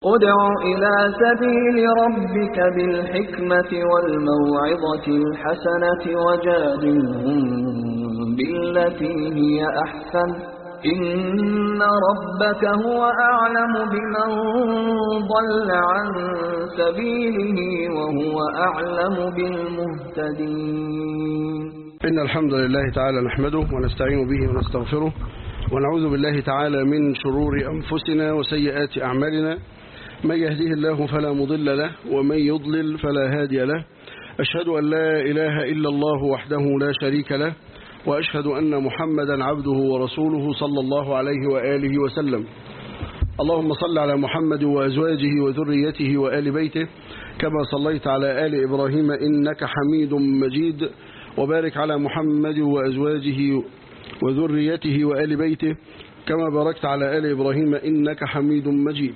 ادع إلى سبيل ربك بالحكمة والموعظة الحسنة وجادلهم بالتي هي أحسن إن ربك هو أعلم بمن ضل عن سبيله وهو أعلم بالمهتدين إن الحمد لله تعالى نحمده ونستعين به ونستغفره ونعوذ بالله تعالى من شرور أنفسنا وسيئات أعمالنا من يهديه الله فلا مضل له ومن يضلل فلا هادي له أشهد أن لا إله إلا الله وحده لا شريك له وأشهد أن محمدا عبده ورسوله صلى الله عليه وآله وسلم اللهم صل على محمد وأزواجه وذريته وآل بيته كما صليت على آل إبراهيم إنك حميد مجيد وبارك على محمد وأزواجه وذريته وآل بيته كما باركت على آل إبراهيم إنك حميد مجيد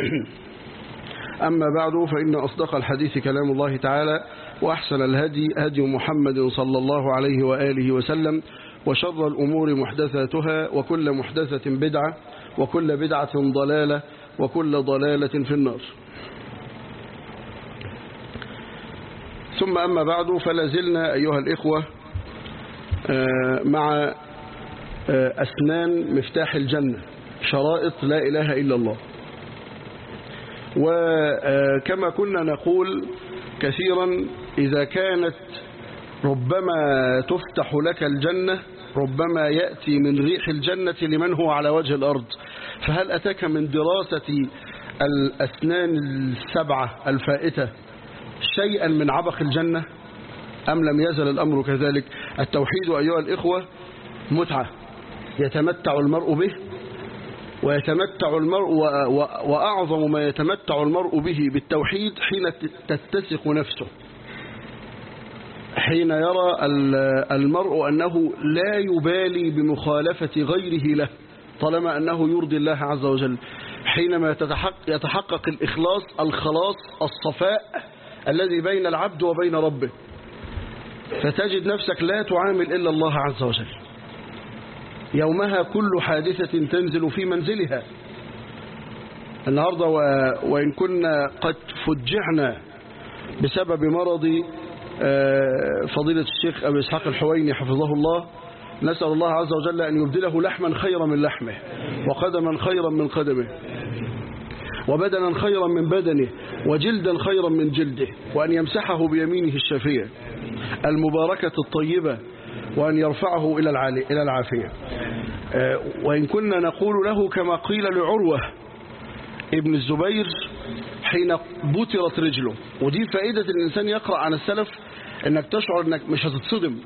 أما بعد فإن أصدق الحديث كلام الله تعالى وأحسن الهدي هدي محمد صلى الله عليه وآله وسلم وشر الأمور محدثاتها وكل محدثة بدعة وكل بدعة ضلالة وكل ضلالة في النار ثم أما بعد فلا زلنا أيها الإخوة مع أسنان مفتاح الجنة شرائط لا إله إلا الله وكما كنا نقول كثيرا إذا كانت ربما تفتح لك الجنة ربما يأتي من ريح الجنة لمن هو على وجه الأرض فهل أتاك من دراسة الأسنان السبعة الفائتة شيئا من عبق الجنة أم لم يزل الأمر كذلك التوحيد أيها الإخوة متعة يتمتع المرء به ويتمتع المرء وأعظم ما يتمتع المرء به بالتوحيد حين تتسق نفسه حين يرى المرء أنه لا يبالي بمخالفة غيره له طالما أنه يرضي الله عز وجل حينما يتحقق, يتحقق الإخلاص الخلاص الصفاء الذي بين العبد وبين ربه فتجد نفسك لا تعامل إلا الله عز وجل يومها كل حادثة تنزل في منزلها النهاردة وإن كنا قد فجعنا بسبب مرض فضيلة الشيخ أبي إسحاق الحويني حفظه الله نسأل الله عز وجل أن يبدله لحما خيرا من لحمه وقدما خيرا من قدمه وبدنا خيرا من بدنه وجلدا خيرا من جلده وأن يمسحه بيمينه الشافية المباركة الطيبة وأن يرفعه إلى إلى العافية وإن كنا نقول له كما قيل لعروة ابن الزبير حين بترت رجله ودي فائدة الإنسان يقرأ عن السلف أنك تشعر أنك مش هتتصدم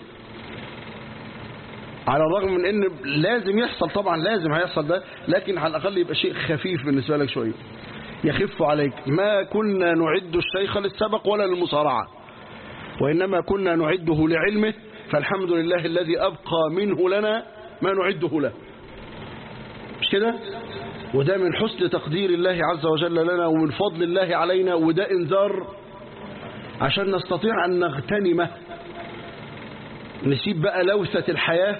على الرغم من أن لازم يحصل طبعا لازم هيحصل ده لكن على الأقل يبقى شيء خفيف بالنسبة لك شوية يخف عليك ما كنا نعد الشيخ للسبق ولا للمصارعة وإنما كنا نعده لعلمه فالحمد لله الذي أبقى منه لنا ما نعده له مش كده وده من حسن تقدير الله عز وجل لنا ومن فضل الله علينا وده انذار عشان نستطيع أن نغتنمه نسيب بقى لوثة الحياة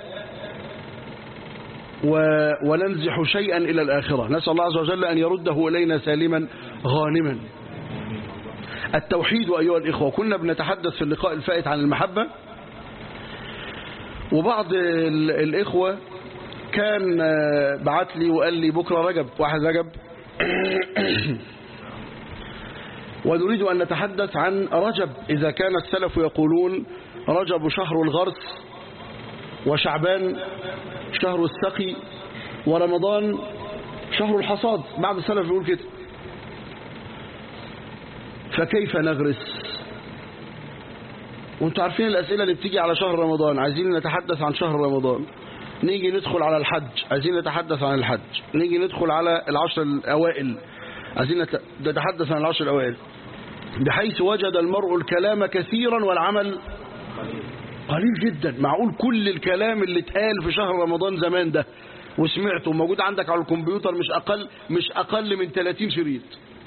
و... وننزح شيئا إلى الآخرة نسأل الله عز وجل أن يرده إلينا سالما غانما التوحيد أيها الإخوة كنا بنتحدث في اللقاء الفائت عن المحبة وبعض الإخوة كان بعت لي وقال لي بكرة رجب واحد رجب ونريد أن نتحدث عن رجب إذا كان السلف يقولون رجب شهر الغرس وشعبان شهر السقي ورمضان شهر الحصاد بعض السلف يقول كده فكيف نغرس وانتوا عارفين الأسئلة اللي بتيجي على شهر رمضان عايزين نتحدث عن شهر رمضان نيجي ندخل على الحج عايزين نتحدث عن الحج نيجي ندخل على العشر الأوائل عايزين نتحدث عن العشر الأوائل بحيث وجد المرء الكلام كثيرا والعمل قليل جدا معقول كل الكلام اللي اتقال في شهر رمضان زمان ده وسمعته موجود عندك على الكمبيوتر مش أقل مش أقل من 30 شريط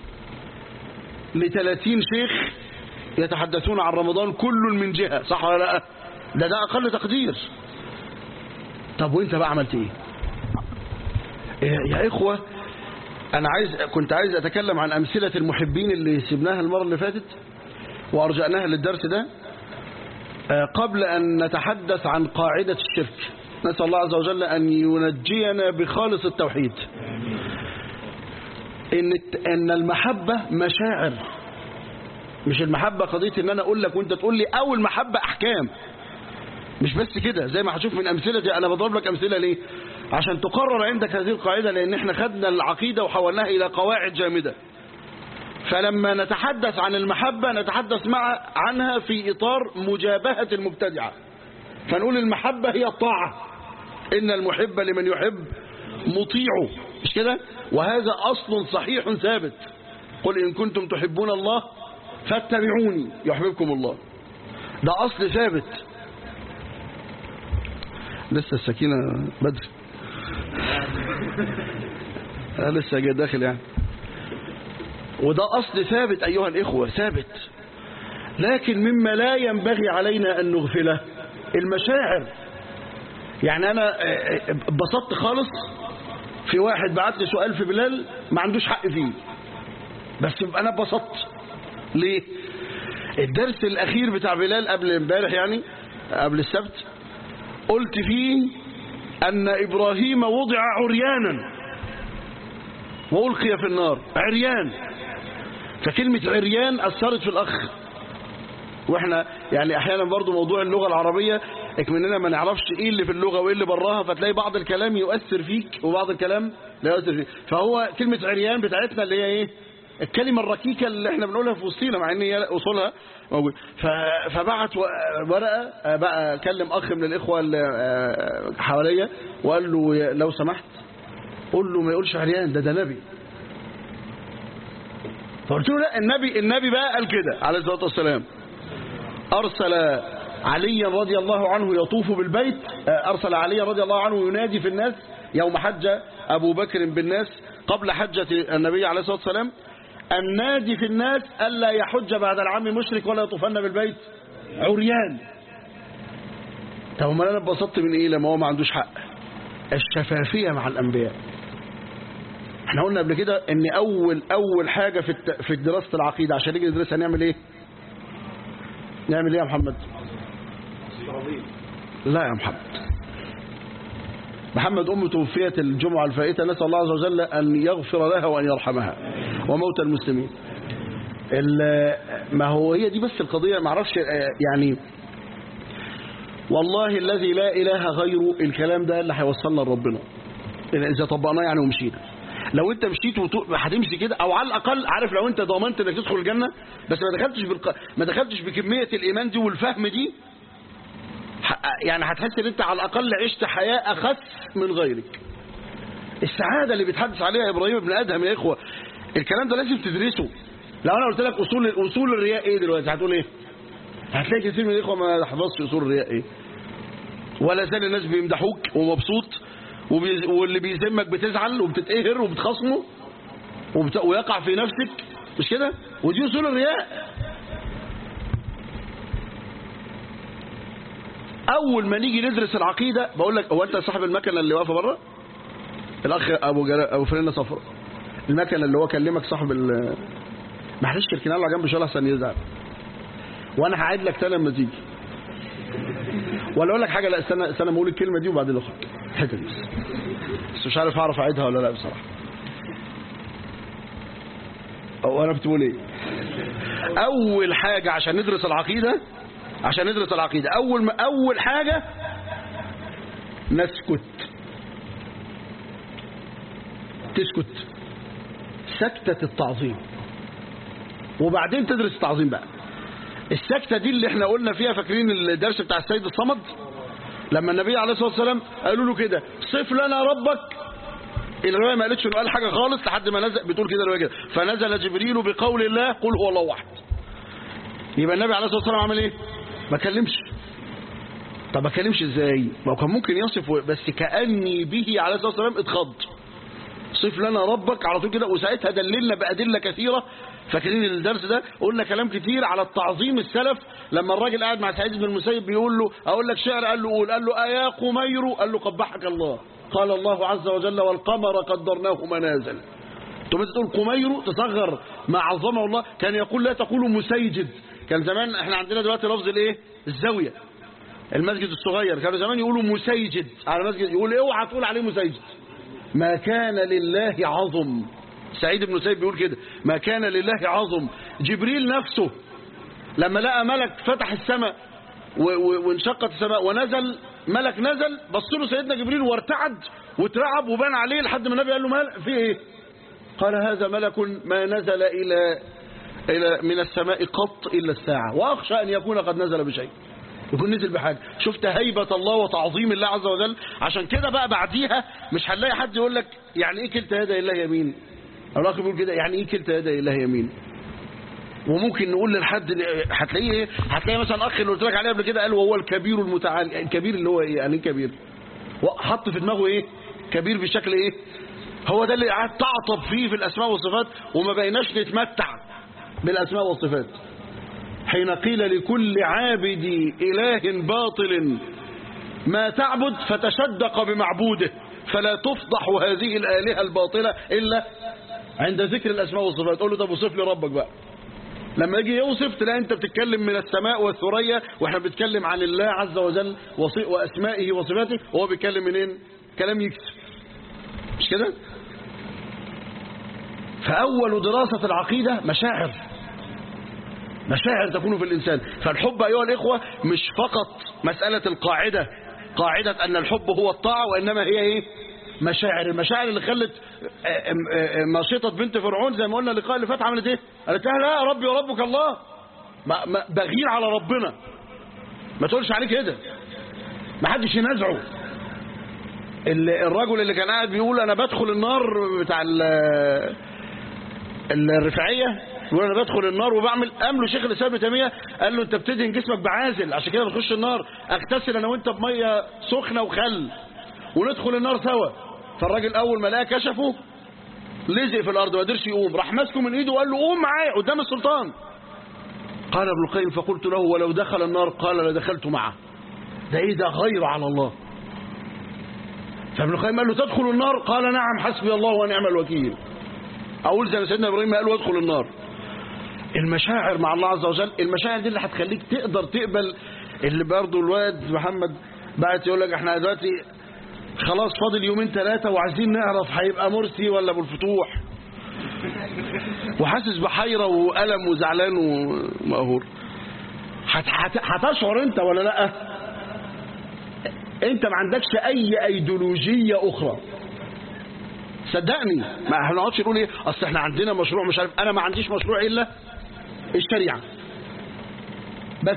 ل 30 شيخ يتحدثون عن رمضان كل من جهة صح ولا لا ده ده أقل تقدير طب وانت بقى عملت ايه يا إخوة أنا عايز كنت عايز أتكلم عن أمثلة المحبين اللي سبناها المرة اللي فاتت وأرجعناها للدرس ده آه، قبل أن نتحدث عن قاعدة الشرك نسأل الله عز وجل أن ينجينا بخالص التوحيد إن الت- إن المحبة مشاعر مش المحبة قضية إن أنا أقول لك وأنت تقول لي أو المحبة أحكام مش بس كده زي ما هتشوف من أمثلة أنا بضرب لك أمثلة ليه عشان تقرر عندك هذه القاعدة لأن احنا خدنا العقيدة وحولناها إلى قواعد جامدة فلما نتحدث عن المحبة نتحدث مع عنها في إطار مجابهة المبتدعة فنقول المحبة هي الطاعة إن المحب لمن يحب مطيعه مش كده وهذا أصل صحيح ثابت قل إن كنتم تحبون الله فاتبعوني يحببكم الله ده أصل ثابت لسه السكينة بدري آه لسه جاي داخل يعني وده أصل ثابت أيها الإخوة ثابت لكن مما لا ينبغي علينا أن نغفله المشاعر يعني أنا آه، آه، اتبسطت خالص في واحد بعت لي سؤال في بلال ما عندوش حق فيه بس يبقى أنا اتبسطت ليه الدرس الأخير بتاع بلال قبل امبارح يعني قبل السبت قلت فيه أن إبراهيم وضع عريانا وألقي في النار عريان فكلمة عريان أثرت في الأخ واحنا يعني احيانا برضو موضوع اللغة العربية اكمننا ما نعرفش ايه اللي في اللغة وايه اللي براها فتلاقي بعض الكلام يؤثر فيك وبعض الكلام لا يؤثر فيك فهو كلمة عريان بتاعتنا اللي هي ايه الكلمة الركيكة اللي احنا بنقولها في وسطينا مع ان هي اصولها موجود ف- فبعت و- ورقة آه، بقى كلم اخ من الاخوة اللي آه، حواليا وقال له يا- لو سمحت قول له ما يقولش عريان ده ده نبي فقلت له لا النبي النبي بقى قال كده عليه الصلاه والسلام ارسل عليا رضي الله عنه يطوف بالبيت آه، ارسل عليا رضي الله عنه ينادي في الناس يوم حج ابو بكر بالناس قبل حجه النبي عليه الصلاه والسلام النادي في الناس الا يحج بعد العام مشرك ولا يطوفن بالبيت عريان طب امال انا اتبسطت من ايه لما هو ما عندوش حق الشفافيه مع الانبياء احنا قلنا قبل كده ان اول اول حاجه في الت... في دراسه العقيده عشان نيجي ندرسها نعمل ايه نعمل ايه يا محمد لا يا محمد محمد أمه توفيت الجمعة الفائتة نسأل الله عز وجل أن يغفر لها وأن يرحمها وموت المسلمين ال- ما هو هي دي بس القضية ما اعرفش آه، يعني والله الذي لا إله غيره الكلام ده اللي هيوصلنا لربنا إذا طبقناه يعني ومشينا لو انت مشيت وتو- هتمشي كده او على الاقل عارف لو انت ضمنت انك تدخل الجنه بس ما دخلتش بالق... ما دخلتش بكميه الايمان دي والفهم دي ح- يعني هتحس ان انت على الاقل عشت حياه اخس من غيرك السعاده اللي بيتحدث عليها ابراهيم ابن ادهم يا اخوه الكلام ده لازم تدرسه لو انا قلت لك اصول اصول الرياء ايه دلوقتي هتقول ايه هتلاقي كتير من الاخوه ما حفظش اصول الرياء ايه ولا زال الناس بيمدحوك ومبسوط وبي... واللي بيذمك بتزعل وبتتقهر وبتخصمه وبت... ويقع في نفسك مش كده ودي اصول الرياء اول ما نيجي ندرس العقيده بقول لك هو انت صاحب المكنه اللي واقفه بره الاخ ابو جلا... ابو فنانه صفراء المكنه اللي هو كلمك صاحب ال معلش اركنها له على جنب شويه عشان يزعل وانا هعيد لك تاني لما تيجي ولا اقول لك حاجه لا استنى استنى ما اقول الكلمه دي وبعدين اخرج الحته دي بس. بس مش عارف اعرف اعيدها ولا لا بصراحه او انا بتقول ايه اول حاجه عشان ندرس العقيده عشان ندرس العقيده اول ما اول حاجه نسكت تسكت سكتة التعظيم وبعدين تدرس التعظيم بقى السكتة دي اللي احنا قلنا فيها فاكرين الدرس بتاع السيد الصمد لما النبي عليه الصلاة والسلام قالوا له كده صف لنا ربك الرواية ما قالتش انه قال حاجة خالص لحد ما نزل بتقول كده الرواية كده فنزل جبريل بقول الله قل هو الله واحد يبقى النبي عليه الصلاة والسلام عمل ايه ما كلمش طب ما كلمش ازاي ما هو كان ممكن يصف بس كأني به عليه الصلاة والسلام اتخض صف لنا ربك على طول كده وساعتها دللنا بأدلة كثيرة فاكرين الدرس ده قلنا كلام كتير على التعظيم السلف لما الراجل قاعد مع سعيد بن المسيب بيقول له اقول لك شعر قال له قول قال له ايا قمير قال له قبحك الله قال الله عز وجل والقمر قدرناه منازل ثم انت تقول قمير تصغر ما عظمه الله كان يقول لا تقولوا مسيجد كان زمان احنا عندنا دلوقتي لفظ الايه الزاويه المسجد الصغير كانوا زمان يقولوا مسيجد على مسجد يقول اوعى تقول عليه مسيجد ما كان لله عظم سعيد بن سيد بيقول كده ما كان لله عظم جبريل نفسه لما لقى ملك فتح السماء و- و- وانشقت السماء ونزل ملك نزل بص له سيدنا جبريل وارتعد واترعب وبان عليه لحد ما النبي قال له مال في ايه قال هذا ملك ما نزل الى الى من السماء قط الا الساعه واخشى ان يكون قد نزل بشيء يكون نزل بحاجه شفت هيبه الله وتعظيم الله عز وجل عشان كده بقى بعديها مش هنلاقي حد يقول لك يعني ايه كلتا يدا الله يمين الاخ بيقول كده يعني ايه كلتا يدا الله يمين وممكن نقول للحد هتلاقيه ايه هتلاقي مثلا اخ اللي قلت لك عليه قبل كده قال وهو الكبير المتعال الكبير اللي هو ايه يعني ايه كبير حط في دماغه ايه كبير بشكل ايه هو ده اللي قعد تعطب فيه في الاسماء والصفات وما بقيناش نتمتع بالاسماء والصفات حين قيل لكل عابد اله باطل ما تعبد فتشدق بمعبوده فلا تفضح هذه الالهه الباطله الا عند ذكر الاسماء والصفات قول له طب وصف لي ربك بقى لما يجي يوصف تلاقي انت بتتكلم من السماء والثريا واحنا بنتكلم عن الله عز وجل وصي- واسمائه وصفاته وهو بيتكلم منين كلام يكسب مش كده فاول دراسه العقيده مشاعر مشاعر تكون في الانسان فالحب ايها الاخوه مش فقط مساله القاعده قاعده ان الحب هو الطاعه وانما هي ايه مشاعر المشاعر اللي خلت آه، آه، آه، نشيطة بنت فرعون زي ما قلنا اللقاء اللي فات عملت ايه قالت لها لا ربي وربك الله ما ما بغير على ربنا ما تقولش عليه كده ما حدش ينازعه ال- الرجل اللي كان قاعد بيقول انا بدخل النار بتاع ال- الرفاعيه يقول انا بدخل النار وبعمل قام له شيخ الاسلام ابن تيميه قال له انت بتدهن جسمك بعازل عشان كده بتخش النار اغتسل انا وانت بميه سخنه وخل وندخل النار سوا فالراجل اول ما لقاه كشفه لزق في الارض ما قدرش يقوم راح ماسكه من ايده وقال له قوم معايا قدام السلطان قال ابن القيم فقلت له ولو دخل النار قال لدخلت معه ده ايه ده غير على الله فابن القيم قال له تدخل النار قال نعم حسبي الله ونعم الوكيل اقول زي ما سيدنا ابراهيم قال له ادخل النار المشاعر مع الله عز وجل المشاعر دي اللي هتخليك تقدر تقبل اللي برضه الواد محمد بعت يقول لك احنا دلوقتي خلاص فاضل يومين ثلاثة وعايزين نعرف هيبقى مرسي ولا ابو الفتوح وحاسس بحيرة وألم وزعلان ومقهور هت- هت- هتشعر انت ولا لا انت ما عندكش اي ايديولوجية اخرى صدقني ما احنا نقعدش نقول ايه اصل احنا عندنا مشروع مش عارف انا ما عنديش مشروع الا الشريعة بس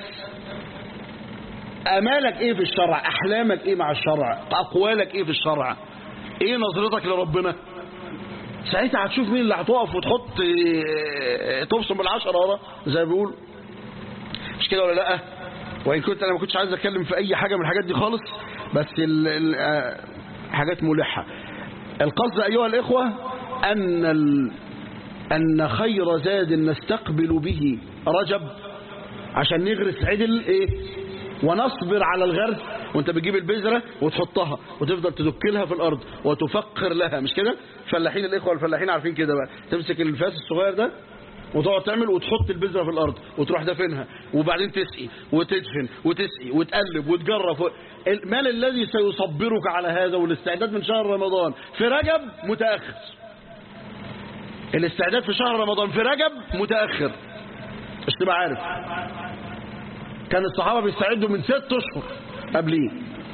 امالك ايه في الشرع احلامك ايه مع الشرع اقوالك ايه في الشرع ايه نظرتك لربنا ساعتها هتشوف مين اللي هتقف وتحط اه، تبصم بالعشرة ورا زي ما بيقولوا مش كده ولا لا وان كنت انا ما كنتش عايز اتكلم في اي حاجه من الحاجات دي خالص بس ال ال اه، حاجات ملحه القصد ايها الاخوه ان ال ان خير زاد نستقبل به رجب عشان نغرس عدل ايه ونصبر على الغرس وانت بتجيب البذرة وتحطها وتفضل تدكلها في الارض وتفقر لها مش كده فلاحين الاخوة الفلاحين عارفين كده بقى تمسك الفاس الصغير ده وتقعد تعمل وتحط البذرة في الارض وتروح دفنها وبعدين تسقي وتدفن وتسقي وتقلب وتجرف و... المال الذي سيصبرك على هذا والاستعداد من شهر رمضان في رجب متأخر الاستعداد في شهر رمضان في رجب متأخر مش تبقى عارف كان الصحابة بيستعدوا من ست أشهر قبليه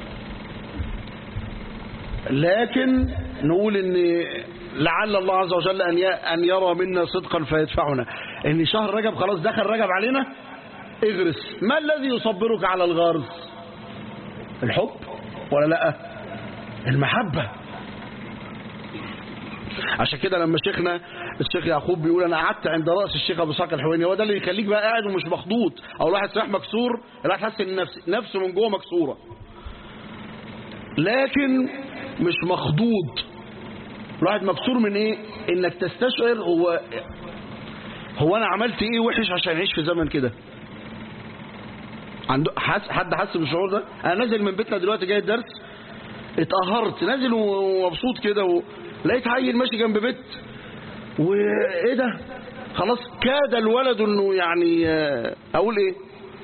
لكن نقول ان لعل الله عز وجل أن ي- أن يرى منا صدقا فيدفعنا ان شهر رجب خلاص دخل رجب علينا اغرس ما الذي يصبرك على الغرس الحب ولا لا المحبة عشان كده لما شيخنا الشيخ يعقوب بيقول انا قعدت عند راس الشيخ ابو اسحاق الحويني هو ده اللي يخليك بقى قاعد ومش مخضوض او الواحد صحيح مكسور الواحد حاسس ان نفس نفسه من جوه مكسوره لكن مش مخضوض الواحد مكسور من ايه انك تستشعر هو هو انا عملت ايه وحش عشان اعيش في زمن كده عنده حس حد حس بالشعور ده انا نازل من بيتنا دلوقتي جاي الدرس اتقهرت نازل ومبسوط كده و... لقيت عيل ماشي جنب بيت وايه ده خلاص كاد الولد انه يعني آه، اقول ايه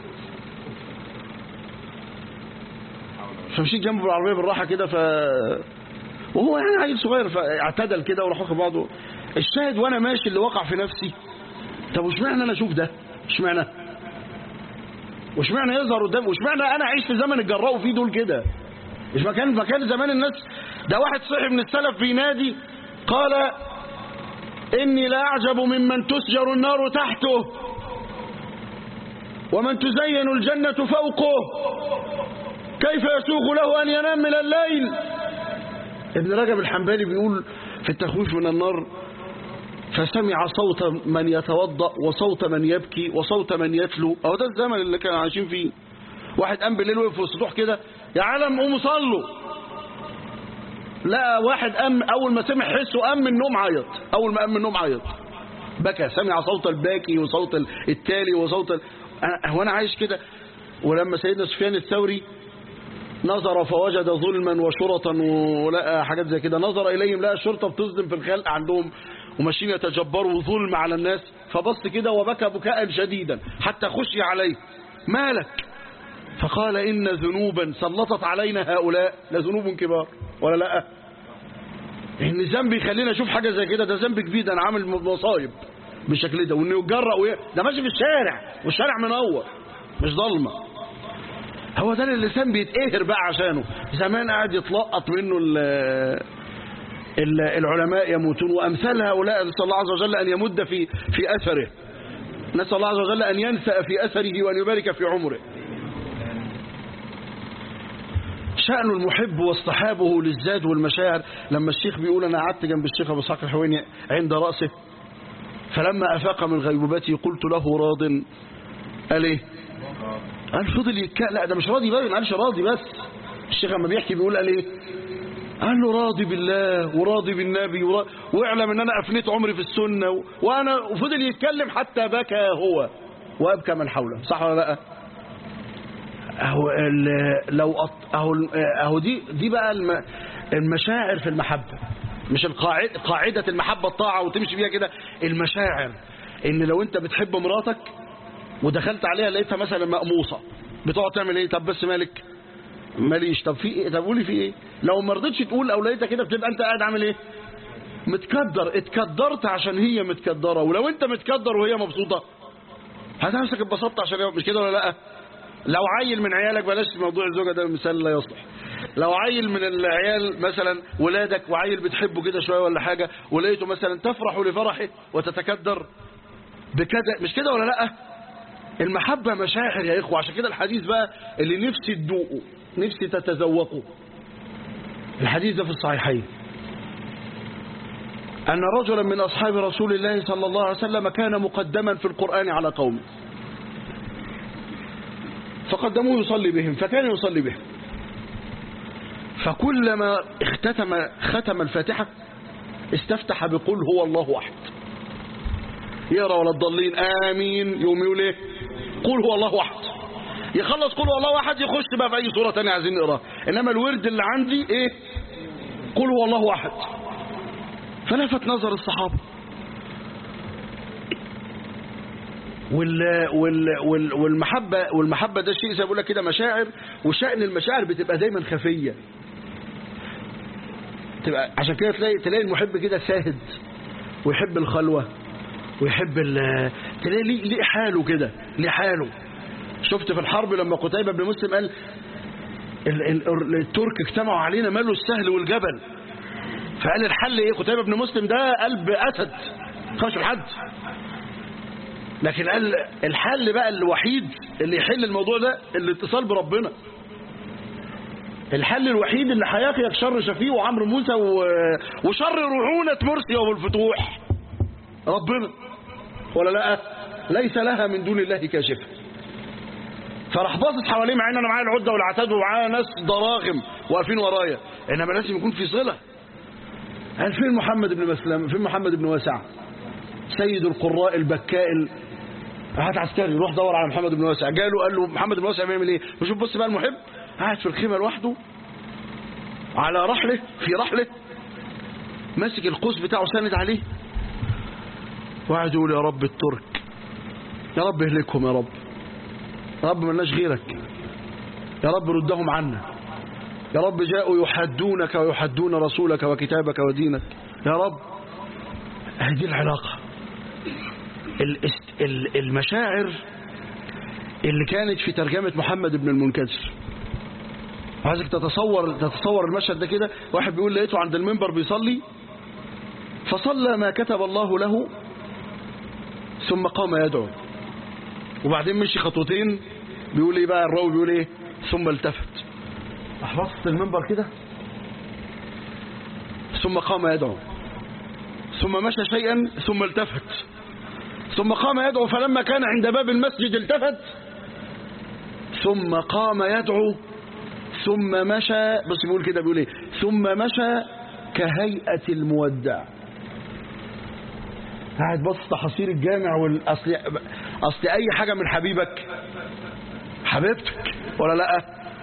فمشيت جنبه بالعربيه بالراحه كده ف وهو يعني عيل صغير فاعتدل كده وراح واخد بعضه الشاهد وانا ماشي اللي وقع في نفسي طب واشمعنى انا اشوف ده اشمعنى واشمعنى يظهر قدام واشمعنى انا اعيش في زمن اتجرأوا فيه دول كده مش مكان مكان زمان الناس ده واحد صحي من السلف في نادي قال اني لا اعجب ممن تسجر النار تحته ومن تزين الجنة فوقه كيف يسوغ له ان ينام من الليل ابن رجب الحنبلي بيقول في التخويف من النار فسمع صوت من يتوضأ وصوت من يبكي وصوت من يتلو أو ده الزمن اللي كانوا عايشين فيه واحد قام بالليل وقف في السطوح كده يا عالم قوموا صلوا لا واحد قام أول ما سمع حسه قام من النوم عيط أول ما قام من النوم عيط بكى سمع صوت الباكي وصوت التالي وصوت ال... أنا- هو أنا عايش كده ولما سيدنا سفيان الثوري نظر فوجد ظلما وشرطا ولقى حاجات زي كده نظر إليهم لقى الشرطة بتظلم في الخلق عندهم وماشيين يتجبروا ظلم على الناس فبص كده وبكى بكاء شديدا حتى خشي عليه مالك فقال إن ذنوبا سلطت علينا هؤلاء لذنوب كبار ولا لا إن الذنب يخلينا نشوف حاجة زي كده ده ذنب كبير ده أنا عامل مصايب بالشكل ده وإنه يتجرأ وي... ده ماشي في الشارع والشارع منور مش ضلمه هو ده اللي اللسان بيتقهر بقى عشانه زمان قاعد يتلقط منه ال ال العلماء يموتون وأمثال هؤلاء نسأل الله عز وجل أن يمد في في أثره نسأل الله عز وجل أن ينسأ في أثره وأن يبارك في عمره شأن المحب واصطحابه للزاد والمشاعر لما الشيخ بيقول أنا قعدت جنب الشيخ أبو اسحاق الحويني عند رأسه فلما أفاق من غيبوبته قلت له راض قال إيه قال فضل يتكا لا ده مش راضي بقى ما قالش راضي بس الشيخ لما بيحكي بيقول قال ايه قال له راضي بالله وراضي بالنبي ورا... واعلم ان انا افنيت عمري في السنه و... وانا وفضل يتكلم حتى بكى هو وابكى من حوله صح ولا لا اهو ال... لو أط... اهو ال- اهو دي دي بقى الم... المشاعر في المحبه مش القاعده قاعده المحبه الطاعه وتمشي فيها كده المشاعر ان لو انت بتحب مراتك ودخلت عليها لقيتها مثلا مقموصه بتقعد تعمل ايه طب بس مالك ماليش طب في ايه طب قولي في ايه لو ما رضيتش تقول او لقيتها كده بتبقى انت قاعد عامل ايه متكدر اتكدرت عشان هي متكدره ولو انت متكدر وهي مبسوطه هتمسك اتبسطت عشان هي مش كده ولا لا لو عيل من عيالك بلاش موضوع الزوجه ده مثال لا يصلح لو عيل من العيال مثلا ولادك وعيل بتحبه كده شويه ولا حاجه ولقيته مثلا تفرح لفرحه وتتكدر بكده مش كده ولا لا المحبة مشاعر يا إخوة عشان كده الحديث بقى اللي نفسي تدوقه نفسي تتذوقه الحديث ده في الصحيحين أن رجلا من أصحاب رسول الله صلى الله عليه وسلم كان مقدما في القرآن على قومه فقدموه يصلي بهم فكان يصلي بهم فكلما اختتم ختم الفاتحة استفتح بقول هو الله أحد يقرا ولا الضالين امين يقوم يقول ايه قول هو الله احد يخلص قول هو الله احد يخش بقى في اي سوره ثانيه عايزين نقراها انما الورد اللي عندي ايه قول هو الله احد فلفت نظر الصحابه وال وال وال والمحبه والمحبه ده شيء زي ما بقول لك كده مشاعر وشأن المشاعر بتبقى دايما خفيه تبقى عشان كده تلاقي تلاقي المحب كده ساهد ويحب الخلوه ويحب ال- تلاقي ليه ليه حاله كده ليه حاله شفت في الحرب لما قتيبة بن مسلم قال ال- ال- الترك اجتمعوا علينا ماله السهل والجبل فقال الحل ايه قتيبة بن مسلم ده قلب اسد خش الحد لكن قال الحل بقى الوحيد اللي يحل الموضوع ده الاتصال بربنا الحل الوحيد اللي هيقيك شر شفيق وعمرو موسى و... وشر رعونة مرسي والفتوح ربنا ولا لا ليس لها من دون الله كاشفه فراح باصص حواليه مع ان انا معايا العده والعتاد ومعايا ناس ضراغم واقفين ورايا انما لازم يكون في صله قال فين محمد بن مسلم فين محمد بن واسع سيد القراء البكاء ال... هات عسكري روح دور على محمد بن واسع جاله قال له محمد بن واسع بيعمل ايه وشوف بص بقى المحب قاعد في الخيمه لوحده على رحله في رحله ماسك القوس بتاعه ساند عليه واحد يقول يا رب الترك يا رب اهلكهم يا رب يا رب ملناش غيرك يا رب ردهم عنا يا رب جاءوا يحدونك ويحدون رسولك وكتابك ودينك يا رب هذه العلاقة المشاعر اللي كانت في ترجمة محمد بن المنكدر عايزك تتصور تتصور المشهد ده كده واحد بيقول لقيته عند المنبر بيصلي فصلى ما كتب الله له ثم قام يدعو وبعدين مشي خطوتين بيقول ايه بقى الراوي بيقول ايه ثم التفت احفظت المنبر كده ثم قام يدعو ثم مشى شيئا ثم التفت ثم قام يدعو فلما كان عند باب المسجد التفت ثم قام يدعو ثم مشى بس بيقول كده بيقول ايه ثم مشى كهيئة المودع قاعد بص تحصيل الجامع والاصل اصل اي حاجة من حبيبك حبيبتك ولا لا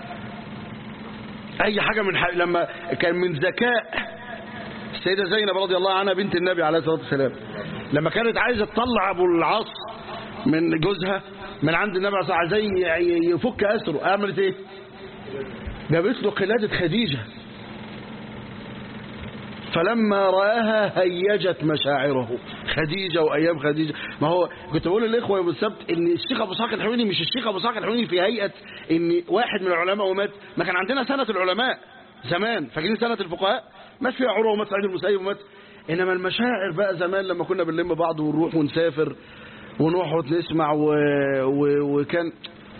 اي حاجة من حبيب لما كان من ذكاء السيدة زينب رضي الله عنها بنت النبي عليه الصلاة والسلام لما كانت عايزة تطلع ابو العاص من جوزها من عند النبي عليه الصلاة والسلام عايزة يفك اسره عملت ايه جابت له قلادة خديجة فلما رآها هيجت مشاعره خديجة وأيام خديجة ما هو كنت بقول للإخوة يوم السبت إن الشيخ أبو اسحاق الحويني مش الشيخ أبو اسحاق الحويني في هيئة إن واحد من العلماء ومات ما كان عندنا سنة العلماء زمان فاكرين سنة الفقهاء مات فيها عروة ومات سعيد المسيب ومات إنما المشاعر بقى زمان لما كنا بنلم بعض ونروح ونسافر ونقعد نسمع و... و... وكان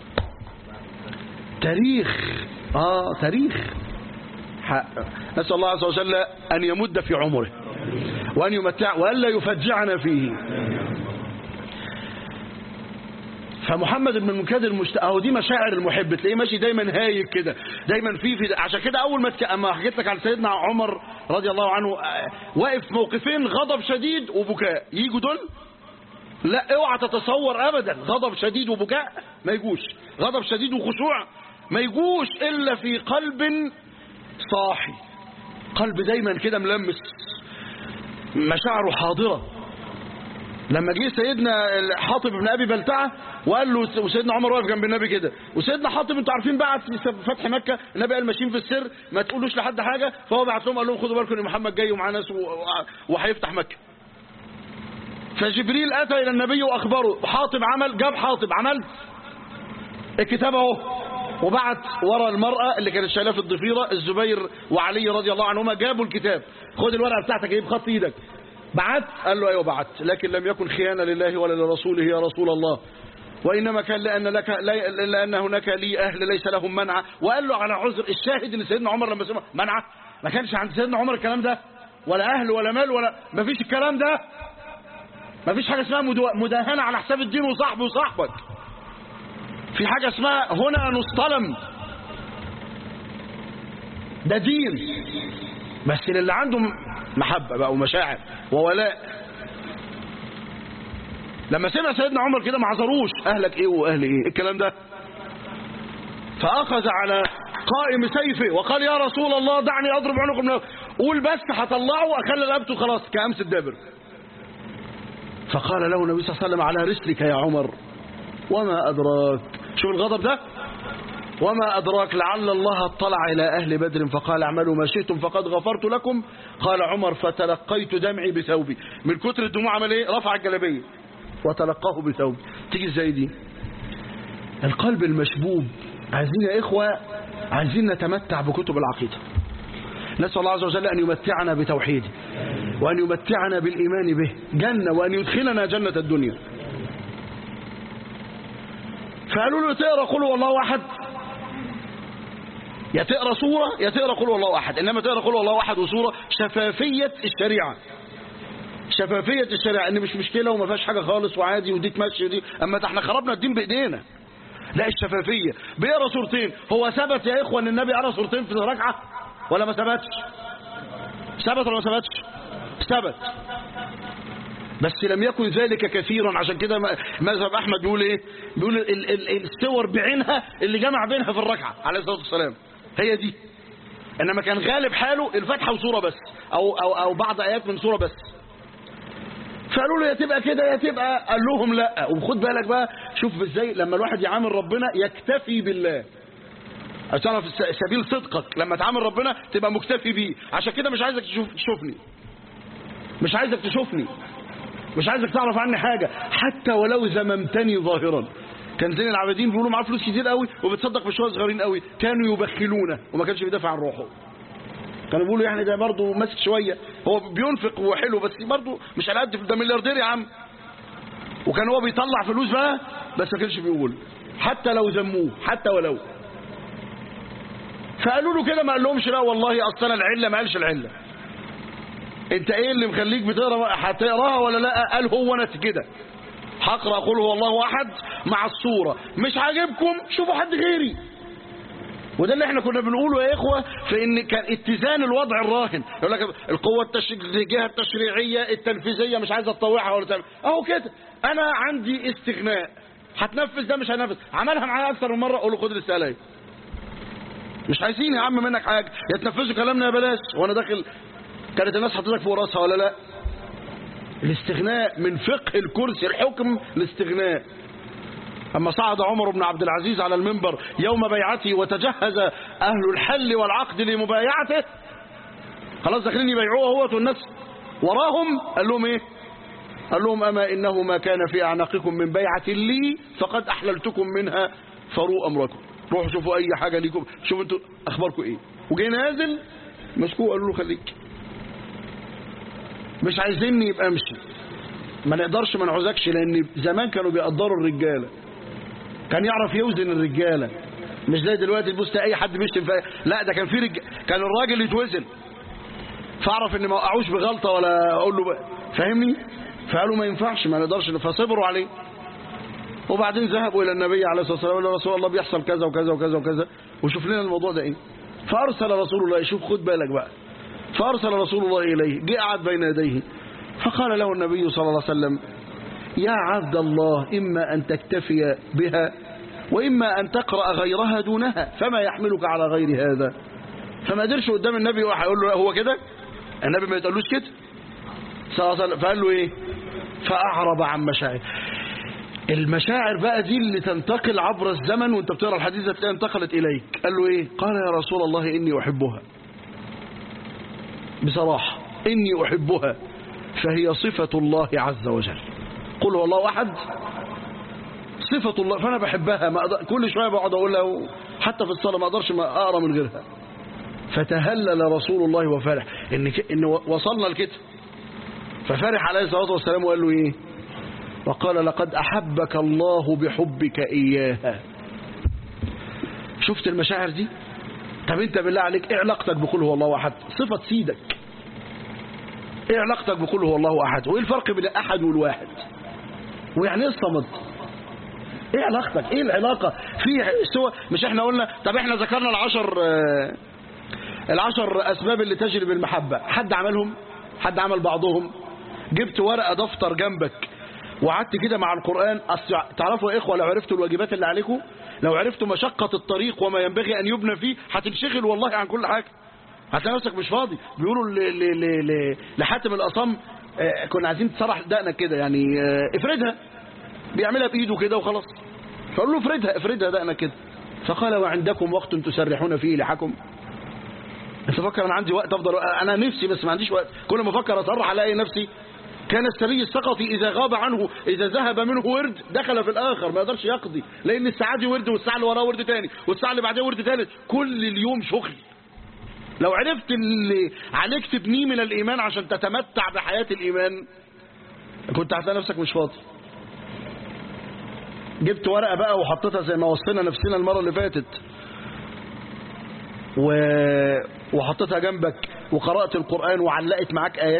تاريخ آه تاريخ نسأل الله عز وجل أن يمد في عمره وأن يمتع وألا يفجعنا فيه فمحمد بن المنكدر المشت... اهو دي مشاعر المحب تلاقيه ماشي دايما هايج كده دايما في في عشان كده اول ما تك... اما حكيت لك على سيدنا عمر رضي الله عنه واقف موقفين غضب شديد وبكاء يجوا دول لا اوعى تتصور ابدا غضب شديد وبكاء ما يجوش غضب شديد وخشوع ما يجوش الا في قلب صاحي قلب دايما كده ملمس مشاعره حاضرة لما جه سيدنا حاطب بن ابي بلتعه وقال له وسيدنا عمر واقف جنب النبي كده وسيدنا حاطب انتوا عارفين بعت في فتح مكه النبي قال ماشيين في السر ما تقولوش لحد حاجه فهو بعت لهم قال لهم خدوا بالكم ان محمد جاي ومعاه ناس وهيفتح مكه فجبريل اتى الى النبي واخبره حاطب عمل جاب حاطب عملت الكتاب اهو وبعت ورا المرأة اللي كانت شايلاه في الضفيرة الزبير وعلي رضي الله عنهما جابوا الكتاب خد الورقة بتاعتك ايه بخط ايدك بعت قال له ايوه بعت لكن لم يكن خيانة لله ولا لرسوله يا رسول الله وإنما كان لأن, لك لأن هناك لي أهل ليس لهم منع وقال له على عذر الشاهد ان سيدنا عمر لما سمع منع ما كانش عند سيدنا عمر الكلام ده ولا أهل ولا مال ولا ما فيش الكلام ده ما فيش حاجة اسمها مداهنة على حساب الدين وصاحبه وصاحبك في حاجة اسمها هنا نصطلم ده دين بس اللي عنده محبة بقى ومشاعر وولاء لما سمع سيدنا عمر كده ما عذروش اهلك ايه واهل ايه الكلام ده فاخذ على قائم سيفه وقال يا رسول الله دعني اضرب عنق قول بس هطلعه اخلي رقبته خلاص كامس الدابر فقال له النبي صلى الله عليه وسلم على رسلك يا عمر وما أدراك شوف الغضب ده وما أدراك لعل الله اطلع إلى أهل بدر فقال اعملوا ما شئتم فقد غفرت لكم قال عمر فتلقيت دمعي بثوبي من كتر الدموع عمل ايه رفع الجلبية وتلقاه بثوبي تيجي ازاي دي القلب المشبوب عايزين يا إخوة عايزين نتمتع بكتب العقيدة نسأل الله عز وجل أن يمتعنا بتوحيده وأن يمتعنا بالإيمان به جنة وأن يدخلنا جنة الدنيا فقالوا له تقرا قل هو الله احد يا تقرا سوره يا تقرا قل هو الله احد انما تقرا قل هو الله احد وسوره شفافيه الشريعه شفافيه الشريعه ان مش مشكله وما فيهاش حاجه خالص وعادي ودي تمشي ودي اما احنا خربنا الدين بايدينا لا الشفافيه بيقرا سورتين هو ثبت يا اخوه ان النبي قرا سورتين في ركعه ولا ما ثبتش ثبت ولا ما ثبتش ثبت بس لم يكن ذلك كثيرا عشان كده مذهب احمد بيقول ايه بيقول ال ال السور بعينها اللي جمع بينها في الركعه عليه الصلاه والسلام هي دي انما كان غالب حاله الفاتحه وسوره بس او او او بعض ايات من سوره بس فقالوا له يا تبقى كده يا تبقى قال لهم لا وخد بالك بقى شوف ازاي لما الواحد يعامل ربنا يكتفي بالله عشان تعرف الس- سبيل صدقك لما تعامل ربنا تبقى مكتفي بيه عشان كده مش عايزك تشوف تشوفني مش عايزك تشوفني مش عايزك تعرف عني حاجة حتى ولو زممتني ظاهرا كان زين العابدين بيقولوا معاه فلوس كتير قوي وبتصدق بشويه صغيرين قوي كانوا يبخلونه وما كانش بيدافع عن روحه كانوا بيقولوا يعني ده برضه ماسك شويه هو بينفق وحلو بس برضه مش على قد ده ملياردير يا عم وكان هو بيطلع فلوس بقى بس ما كانش بيقول حتى لو ذموه حتى ولو فقالوا له كده ما قال لهمش لا والله اصل انا العله ما قالش العله انت ايه اللي مخليك بتقرا هتقراها ولا لا قال هو انا كده هقرا قل هو الله احد مع الصوره مش عاجبكم شوفوا حد غيري وده اللي احنا كنا بنقوله يا اخوه في ان كان اتزان الوضع الراهن يقول لك القوه التش... الجهه التشريعيه التنفيذيه مش عايزه تطوعها ولا تعمل اهو كده انا عندي استغناء هتنفذ ده مش هنفذ عملها معايا اكثر من مره اقول له خد الرساله اهي مش عايزين يا عم منك حاجه يا تنفذوا كلامنا يا بلاش وانا داخل كانت الناس حطيتك فوق راسها ولا لا الاستغناء من فقه الكرسي الحكم الاستغناء أما صعد عمر بن عبد العزيز على المنبر يوم بيعته وتجهز أهل الحل والعقد لمبايعته خلاص داخلين يبيعوه هو والناس وراهم قال لهم ايه قال لهم أما إنه ما كان في أعناقكم من بيعة لي فقد أحللتكم منها فروا أمركم روحوا شوفوا أي حاجة ليكم شوفوا انتوا أخباركم إيه وجاي نازل مسكوه قالوا له خليك مش عايزيني يبقى امشي ما نقدرش ما نعوزكش لان زمان كانوا بيقدروا الرجاله كان يعرف يوزن الرجاله مش زي دلوقتي تبص اي حد بيشتم فيها لا ده كان في رج... كان الراجل يتوزن فاعرف ان ما وقعوش بغلطه ولا اقول له بقى فاهمني فقالوا ما ينفعش ما نقدرش فصبروا عليه وبعدين ذهبوا الى النبي عليه الصلاه والسلام قالوا يا رسول الله بيحصل كذا وكذا وكذا وكذا وشوف لنا الموضوع ده ايه فارسل رسول الله شوف خد بالك بقى فارسل رسول الله اليه جاء قعد بين يديه فقال له النبي صلى الله عليه وسلم يا عبد الله إما أن تكتفي بها وإما أن تقرأ غيرها دونها فما يحملك على غير هذا فما قدرش قدام النبي واحد يقول له هو كده النبي ما يتقالوش كده صلى الله عليه وسلم فقال له ايه فأعرب عن مشاعر المشاعر بقى دي اللي تنتقل عبر الزمن وانت بتقرا الحديث ده تلاقي انتقلت اليك قال له ايه قال يا رسول الله اني احبها بصراحه اني احبها فهي صفه الله عز وجل قل هو الله احد صفه الله فانا بحبها ما أقدر كل شويه بقعد اقول له حتى في الصلاه ما اقدرش ما اقرا من غيرها فتهلل رسول الله وفرح ان ك... ان وصلنا لكده ففرح عليه الصلاه والسلام وقال له ايه وقال لقد احبك الله بحبك اياها شفت المشاعر دي طب انت بالله عليك ايه علاقتك بقول هو الله احد صفه سيدك ايه علاقتك بقول هو الله احد وايه الفرق بين الاحد والواحد ويعني ايه الصمد ايه علاقتك ايه العلاقه في سوى مش احنا قلنا طب احنا ذكرنا العشر آه العشر اسباب اللي تجلب المحبه حد عملهم حد عمل بعضهم جبت ورقه دفتر جنبك وقعدت كده مع القرآن أصل تعرفوا يا إخوة لو عرفتوا الواجبات اللي عليكم لو عرفتوا مشقة الطريق وما ينبغي أن يبنى فيه هتنشغل والله عن كل حاجة هتلاقي نفسك مش فاضي بيقولوا ل- ل- ل- ل- لحاتم الأصم آه، كنا عايزين تسرح دقنك كده يعني آه، افردها بيعملها بإيده كده وخلاص فقال له افردها افردها دقنك كده فقال وعندكم وقت تسرحون فيه لحكم انت فكر انا عندي وقت افضل انا نفسي بس ما عنديش وقت كل ما افكر اسرح الاقي نفسي كان السري السقطي إذا غاب عنه إذا ذهب منه ورد دخل في الآخر ما يقدرش يقضي لأن الساعة دي ورد والساعة اللي وراه ورد تاني والساعة اللي بعدها ورد تالت كل اليوم شغل لو عرفت اللي عليك تبنيه من الإيمان عشان تتمتع بحياة الإيمان كنت هتلاقي نفسك مش فاضي جبت ورقة بقى وحطيتها زي ما وصينا نفسنا المرة اللي فاتت و... وحطيتها جنبك وقرأت القرآن وعلقت معاك آيات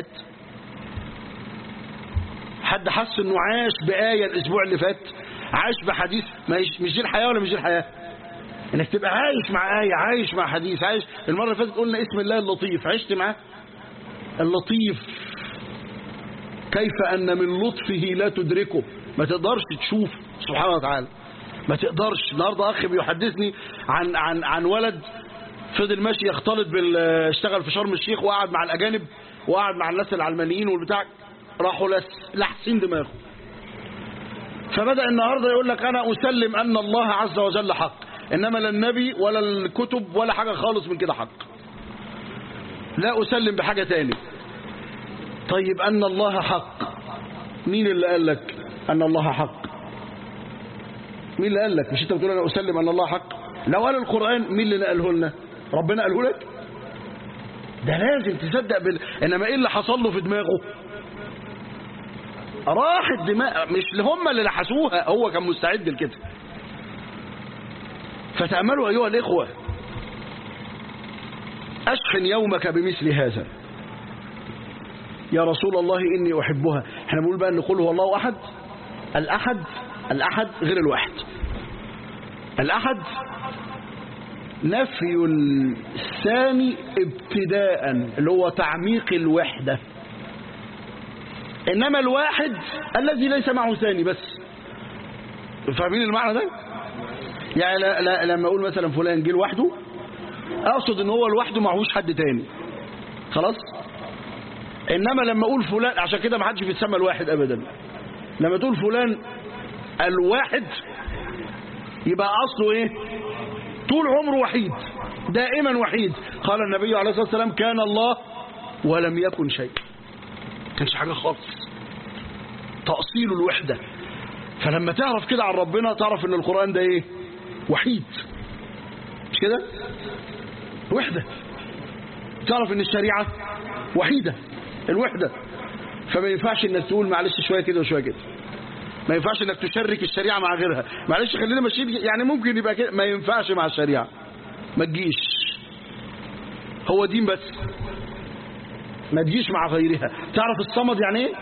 حد حس انه عاش بآية الاسبوع اللي فات عاش بحديث ما يش- مش دي الحياة ولا مش دي الحياة انك تبقى عايش مع آية عايش مع حديث عايش المرة اللي فاتت قلنا اسم الله اللطيف عشت معاه اللطيف كيف ان من لطفه لا تدركه ما تقدرش تشوف سبحانه وتعالى ما تقدرش النهارده اخ بيحدثني عن عن عن ولد فضل ماشي يختلط بال اشتغل في شرم الشيخ وقعد مع الاجانب وقعد مع الناس العلمانيين والبتاع راحوا لس لحسين دماغه فبدأ النهاردة يقول لك أنا أسلم أن الله عز وجل حق إنما لا النبي ولا الكتب ولا حاجة خالص من كده حق لا أسلم بحاجة تاني طيب أن الله حق مين اللي قال لك أن الله حق مين اللي قال لك مش أنت بتقول أنا أسلم أن الله حق لو قال القرآن مين اللي قاله لنا ربنا قاله لك ده لازم تصدق بال... إنما إيه اللي حصل له في دماغه راح الدماغ مش اللي هم اللي لحسوها هو كان مستعد لكده فتأملوا أيها الإخوة أشحن يومك بمثل هذا يا رسول الله إني أحبها احنا بنقول بقى أن قل هو الله أحد الأحد الأحد غير الواحد الأحد نفي الثاني ابتداء اللي هو تعميق الوحدة إنما الواحد الذي ليس معه ثاني بس فاهمين المعنى ده يعني لا لا لما أقول مثلا فلان جه لوحده أقصد إن هو لوحده معهوش حد تاني خلاص إنما لما أقول فلان عشان كده ما حدش بيتسمى الواحد أبدا لما تقول فلان الواحد يبقى أصله إيه طول عمره وحيد دائما وحيد قال النبي عليه الصلاة والسلام كان الله ولم يكن شيء كانش حاجة خالص تأصيل الوحدة فلما تعرف كده عن ربنا تعرف ان القرآن ده ايه وحيد مش كده وحدة تعرف ان الشريعة وحيدة الوحدة فما ينفعش انك تقول معلش شوية كده وشوية كده ما ينفعش انك تشرك الشريعة مع غيرها معلش خلينا ماشيين يعني ممكن يبقى كده ما ينفعش مع الشريعة ما تجيش هو دين بس ما تجيش مع غيرها تعرف الصمد يعني ايه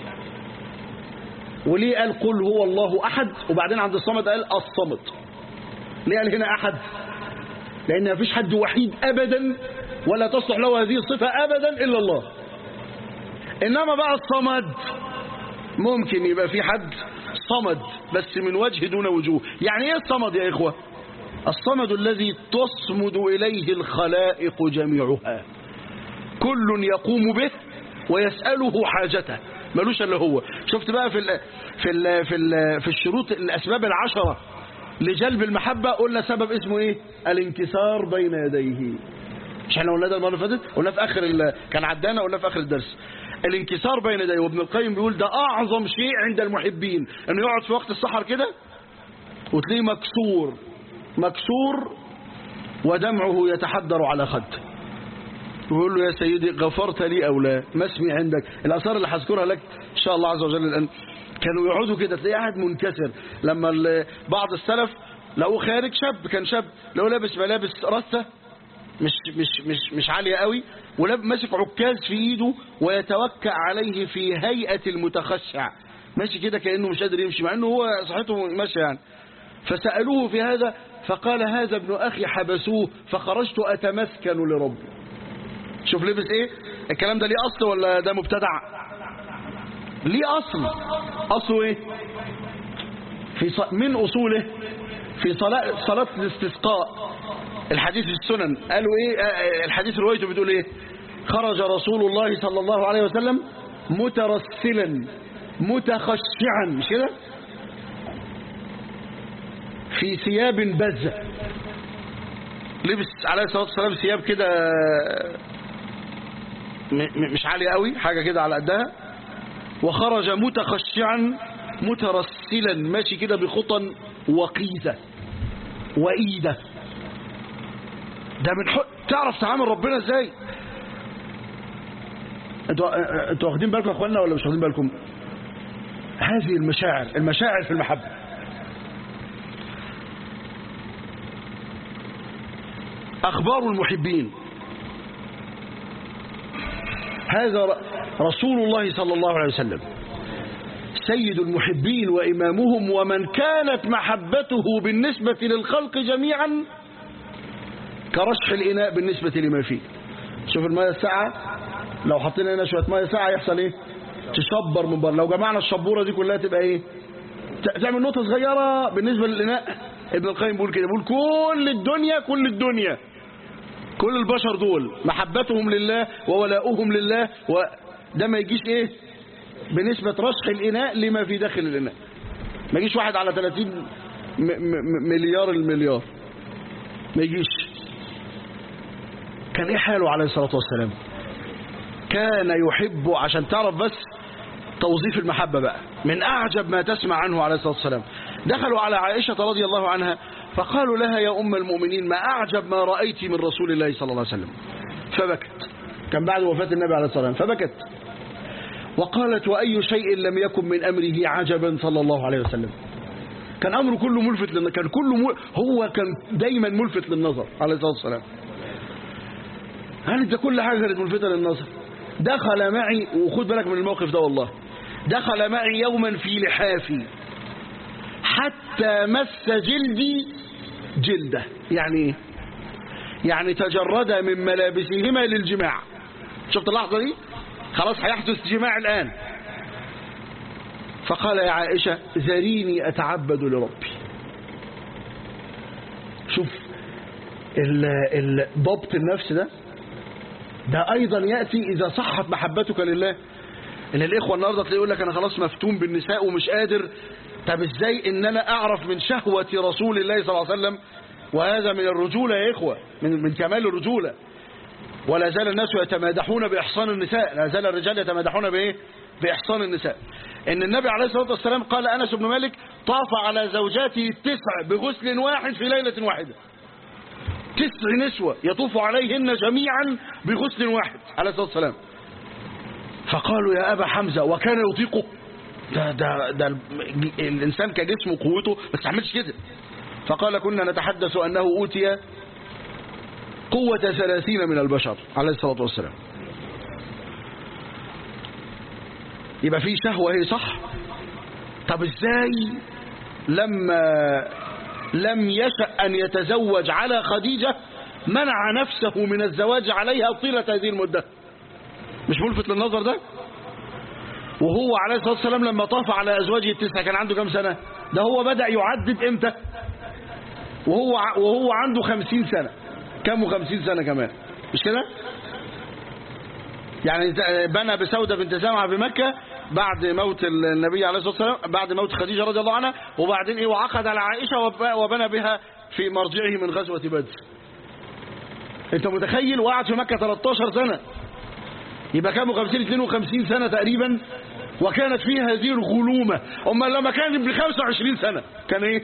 وليه قال قل هو الله احد وبعدين عند الصمد قال الصمد ليه قال هنا احد لان ما فيش حد وحيد ابدا ولا تصلح له هذه الصفة ابدا الا الله انما بقى الصمد ممكن يبقى في حد صمد بس من وجه دون وجوه يعني ايه الصمد يا اخوة الصمد الذي تصمد اليه الخلائق جميعها كل يقوم به ويسأله حاجته ملوش الا هو شفت بقى في ال في ال في ال في الشروط الاسباب العشرة لجلب المحبة قلنا سبب اسمه ايه الانكسار بين يديه مش احنا قلنا ده المره اللي فاتت قلنا في اخر ال... كان عدانا قلنا في اخر الدرس الانكسار بين يديه وابن القيم بيقول ده اعظم شيء عند المحبين انه يقعد في وقت السحر كده وتلاقيه مكسور مكسور ودمعه يتحدر على خده ويقول له يا سيدي غفرت لي او لا ما اسمي عندك الاثار اللي هذكرها لك ان شاء الله عز وجل الان كانوا يقعدوا كده تلاقيه قاعد منكسر لما بعض السلف لقوه خارج شاب كان شاب لو لابس ملابس رثه مش مش مش مش عاليه قوي وماسك عكاز في ايده ويتوكأ عليه في هيئه المتخشع ماشي كده كانه مش قادر يمشي مع انه هو صحته ماشيه يعني فسالوه في هذا فقال هذا ابن اخي حبسوه فخرجت اتمسكن لربي شوف لبس ايه الكلام ده ليه اصل ولا ده مبتدع ليه اصل اصله ايه في ص... من اصوله في صلاة صلاة الاستسقاء الحديث في السنن قالوا ايه الحديث روايته بتقول ايه خرج رسول الله صلى الله عليه وسلم مترسلا متخشعا مش كده في ثياب بزة لبس عليه الصلاة والسلام ثياب كده مش عالية قوي حاجة كده على قدها وخرج متخشعا مترسلا ماشي كده بخطى وقيدة وإيدة ده من حق تعرف تعامل ربنا ازاي انتوا انتوا واخدين بالكم يا اخوانا ولا مش واخدين بالكم هذه المشاعر المشاعر في المحبة أخبار المحبين هذا رسول الله صلى الله عليه وسلم سيد المحبين وإمامهم ومن كانت محبته بالنسبة للخلق جميعا كرشح الإناء بالنسبة لما فيه شوف المية الساعة لو حطينا هنا شوية مية ساعة يحصل ايه تشبر من بره لو جمعنا الشبورة دي كلها تبقى ايه تعمل نقطة صغيرة بالنسبة للإناء ابن القيم بيقول كده بيقول كل الدنيا كل الدنيا كل البشر دول محبتهم لله وولاؤهم لله وده ما يجيش ايه بنسبة رشح الإناء لما في داخل الإناء ما يجيش واحد على 30 م- م- مليار المليار ما يجيش كان ايه حاله عليه الصلاة والسلام كان يحب عشان تعرف بس توظيف المحبة بقى من أعجب ما تسمع عنه عليه الصلاة والسلام دخلوا على عائشة رضي الله عنها فقالوا لها يا أم المؤمنين ما أعجب ما رأيت من رسول الله صلى الله عليه وسلم فبكت كان بعد وفاة النبي عليه الصلاة والسلام فبكت وقالت وأي شيء لم يكن من أمره عجبا صلى الله عليه وسلم كان أمره كله ملفت للنظر كان كله مل... هو كان دايما ملفت للنظر عليه الصلاة والسلام هل انت كل حاجة كانت ملفتة للنظر دخل معي وخد بالك من الموقف ده والله دخل معي يوما في لحافي حتى مس جلدي جلده يعني ايه يعني تجرد من ملابسهما للجماع شفت اللحظة دي خلاص هيحدث جماع الآن فقال يا عائشة ذريني أتعبد لربي شوف ال- ال- ضبط النفس ده ده أيضا يأتي إذا صحت محبتك لله إن الإخوة النهاردة تلاقي يقول لك أنا خلاص مفتون بالنساء ومش قادر طب إزاي إن أنا أعرف من شهوة رسول الله صلى الله عليه وسلم وهذا من الرجولة يا إخوة من, من كمال الرجولة ولا زال الناس يتمادحون بإحصان النساء لا زال الرجال يتمادحون بإيه بإحصان النساء إن النبي عليه الصلاة والسلام قال أنس بن مالك طاف على زوجاته التسع بغسل واحد في ليلة واحدة تسع نسوة يطوف عليهن جميعا بغسل واحد عليه الصلاة والسلام فقالوا يا أبا حمزة وكان يطيقه ده, ده, ده ال- الإنسان كجسمه قوته ما استحملش كده فقال كنا نتحدث أنه أوتي قوة ثلاثين من البشر عليه الصلاة والسلام يبقى في شهوة هي صح طب ازاي لما لم يشأ أن يتزوج على خديجة منع نفسه من الزواج عليها طيلة هذه المدة مش ملفت للنظر ده وهو عليه الصلاة والسلام لما طاف على أزواجه التسعة كان عنده كم سنة ده هو بدأ يعدد امتى وهو ع- وهو عنده خمسين سنة كم وخمسين سنة كمان مش كده يعني ز- بنى بسودة بنت زمعة بمكة بعد موت النبي عليه الصلاة والسلام بعد موت خديجة رضي الله عنها وبعدين ايه وعقد على عائشة وب- وبنى بها في مرجعه من غزوة بدر انت متخيل وقعد في مكة 13 سنة يبقى كام 50 52 سنة تقريبا وكانت فيها هذه الغلومة أما لما كان ب 25 سنة كان ايه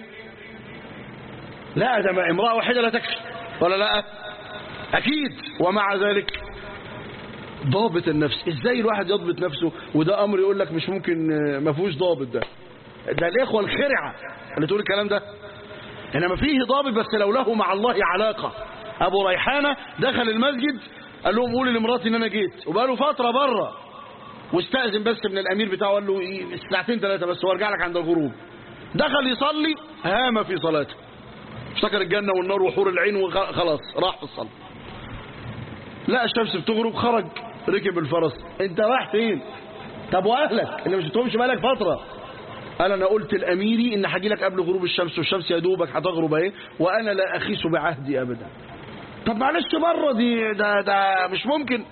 لا ده ما امرأة واحدة لا تكفي ولا لا أكيد ومع ذلك ضابط النفس ازاي الواحد يضبط نفسه وده امر يقول لك مش ممكن آه، ما فيهوش ضابط ده ده الاخوه الخرعه اللي تقول الكلام ده انما فيه ضابط بس لو له مع الله علاقه ابو ريحانه دخل المسجد قال لهم قولي لمراتي ان انا جيت وبقاله فتره بره واستأذن بس من الامير بتاعه قال له إيه، ساعتين ثلاثه بس وارجع لك عند الغروب دخل يصلي هام في صلاته افتكر الجنه والنار وحور العين وخلاص راح في الصلاه لا الشمس بتغرب خرج ركب الفرس انت رايح فين طب واهلك اللي مش بتقومش بالك فتره قال انا قلت لاميري ان هاجي لك قبل غروب الشمس والشمس يا دوبك هتغرب اهي وانا لا اخيس بعهدي ابدا طب معلش بره دي ده ده مش ممكن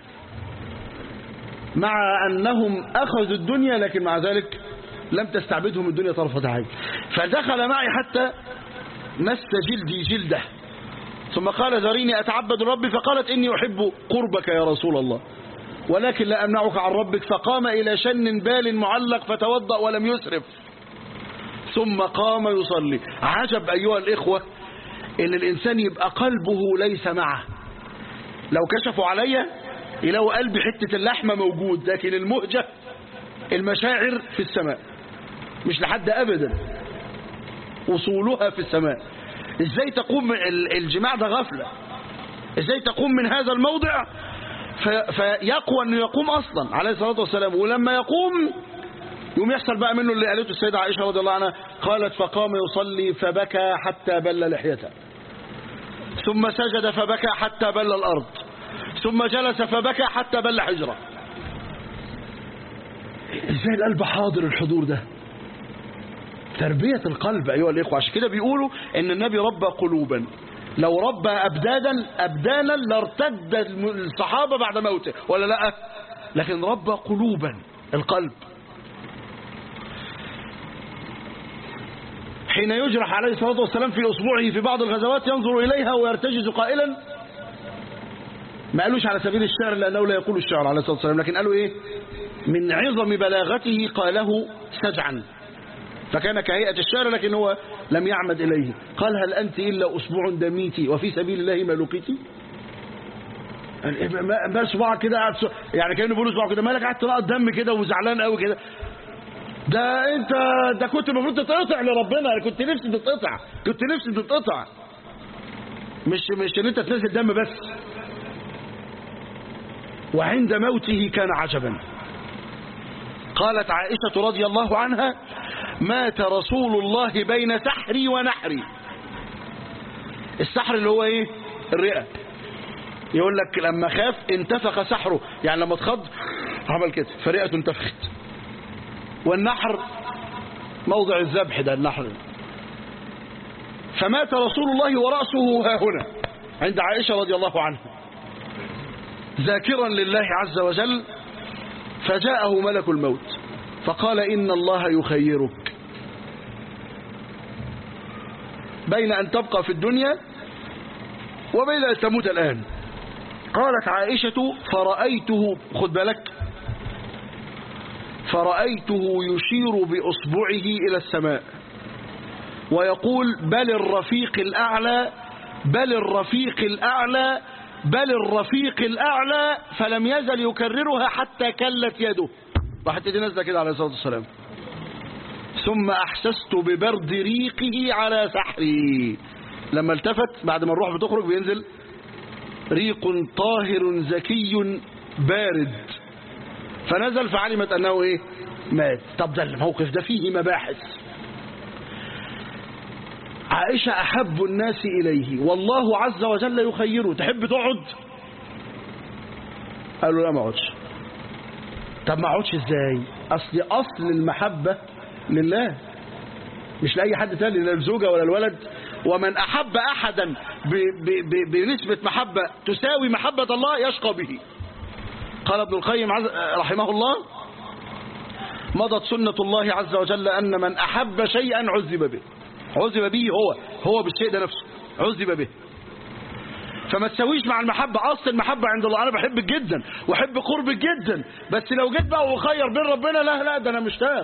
مع انهم اخذوا الدنيا لكن مع ذلك لم تستعبدهم الدنيا طرفة عين فدخل معي حتى مس جلدي جلده ثم قال ذريني أتعبد ربي فقالت إني أحب قربك يا رسول الله ولكن لا أمنعك عن ربك فقام إلى شن بال معلق فتوضأ ولم يسرف ثم قام يصلي عجب أيها الإخوة إن الإنسان يبقى قلبه ليس معه لو كشفوا عليا يلاقوا قلبي حتة اللحمة موجود لكن المهجة المشاعر في السماء مش لحد أبدا وصولها في السماء ازاي تقوم ال- الجماع ده غفلة ازاي تقوم من هذا الموضع في فيقوى انه يقوم اصلا عليه الصلاة والسلام ولما يقوم يقوم يحصل بقى منه اللي قالته السيدة عائشة رضي الله عنها قالت فقام يصلي فبكى حتى بل لحيته ثم سجد فبكى حتى بل الأرض ثم جلس فبكى حتى بل حجره ازاي القلب حاضر الحضور ده تربية القلب أيها الإخوة عشان كده بيقولوا إن النبي ربى قلوبا لو ربى أبدادا أبدانا لارتد الصحابة بعد موته ولا لا لكن ربى قلوبا القلب حين يجرح عليه الصلاة والسلام في أصبعه في بعض الغزوات ينظر إليها ويرتجز قائلا ما قالوش على سبيل الشعر لأنه لا يقول الشعر عليه الصلاة والسلام لكن قالوا إيه من عظم بلاغته قاله سجعا فكان كهيئة الشعر لكن هو لم يعمد إليه قال هل أنت إلا أسبوع دميتي وفي سبيل الله ما لقيتي ما صباعك كده قاعد يعني كانه بيقول صباعك كده مالك قاعد تنقط دم كده وزعلان قوي كده ده انت ده كنت المفروض تتقطع لربنا كنت نفسي تتقطع كنت نفسي تتقطع مش مش ان انت تنزل دم بس وعند موته كان عجبا قالت عائشة رضي الله عنها مات رسول الله بين سحري ونحري السحر اللي هو ايه الرئة يقول لك لما خاف انتفخ سحره يعني لما اتخض عمل كده فرئته انتفخت والنحر موضع الذبح ده النحر فمات رسول الله ورأسه ها هنا عند عائشة رضي الله عنها ذاكرا لله عز وجل فجاءه ملك الموت فقال إن الله يخيرك بين أن تبقى في الدنيا وبين أن تموت الآن قالت عائشة فرأيته خد بالك فرأيته يشير بأصبعه إلى السماء ويقول بل الرفيق الأعلى بل الرفيق الأعلى بل الرفيق الأعلى فلم يزل يكررها حتى كلت يده راحت ايدي نازله كده عليه الصلاة والسلام ثم أحسست ببرد ريقه على سحري لما التفت بعد ما الروح بتخرج بينزل ريق طاهر زكي بارد فنزل فعلمت أنه إيه مات طب ده الموقف ده فيه مباحث عائشة أحب الناس إليه والله عز وجل يخيره تحب تقعد قالوا لا ما اقعدش طب ما اقعدش ازاي اصل اصل المحبة لله مش لأي حد تاني لا الزوجة ولا الولد ومن أحب أحدا ب ب ب بنسبة محبة تساوي محبة الله يشقى به قال ابن القيم رحمه الله مضت سنة الله عز وجل أن من أحب شيئا عذب به عذب به هو هو بالشيء ده نفسه عذب به فما تسويش مع المحبة أصل المحبة عند الله أنا بحبك جدا وأحب قربك جدا بس لو جيت بقى وخير بين ربنا لا لا ده أنا مشتاق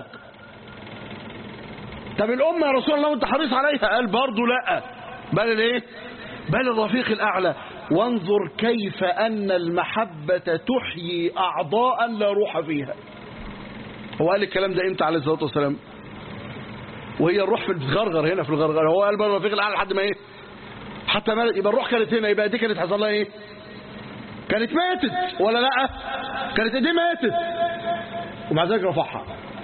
طب الأمة يا رسول الله وأنت حريص عليها قال برضه لا بل الإيه بل الرفيق الأعلى وانظر كيف أن المحبة تحيي أعضاء لا روح فيها هو قال الكلام ده امتى عليه الصلاة والسلام وهي الروح في الغرغر هنا في الغرغر هو قال بل الرفيق الأعلى لحد ما ايه حتى ما يبقى الروح كانت هنا يبقى دي كانت حصل لها ايه كانت ماتت ولا لا كانت ايديه ماتت ومع ذلك رفعها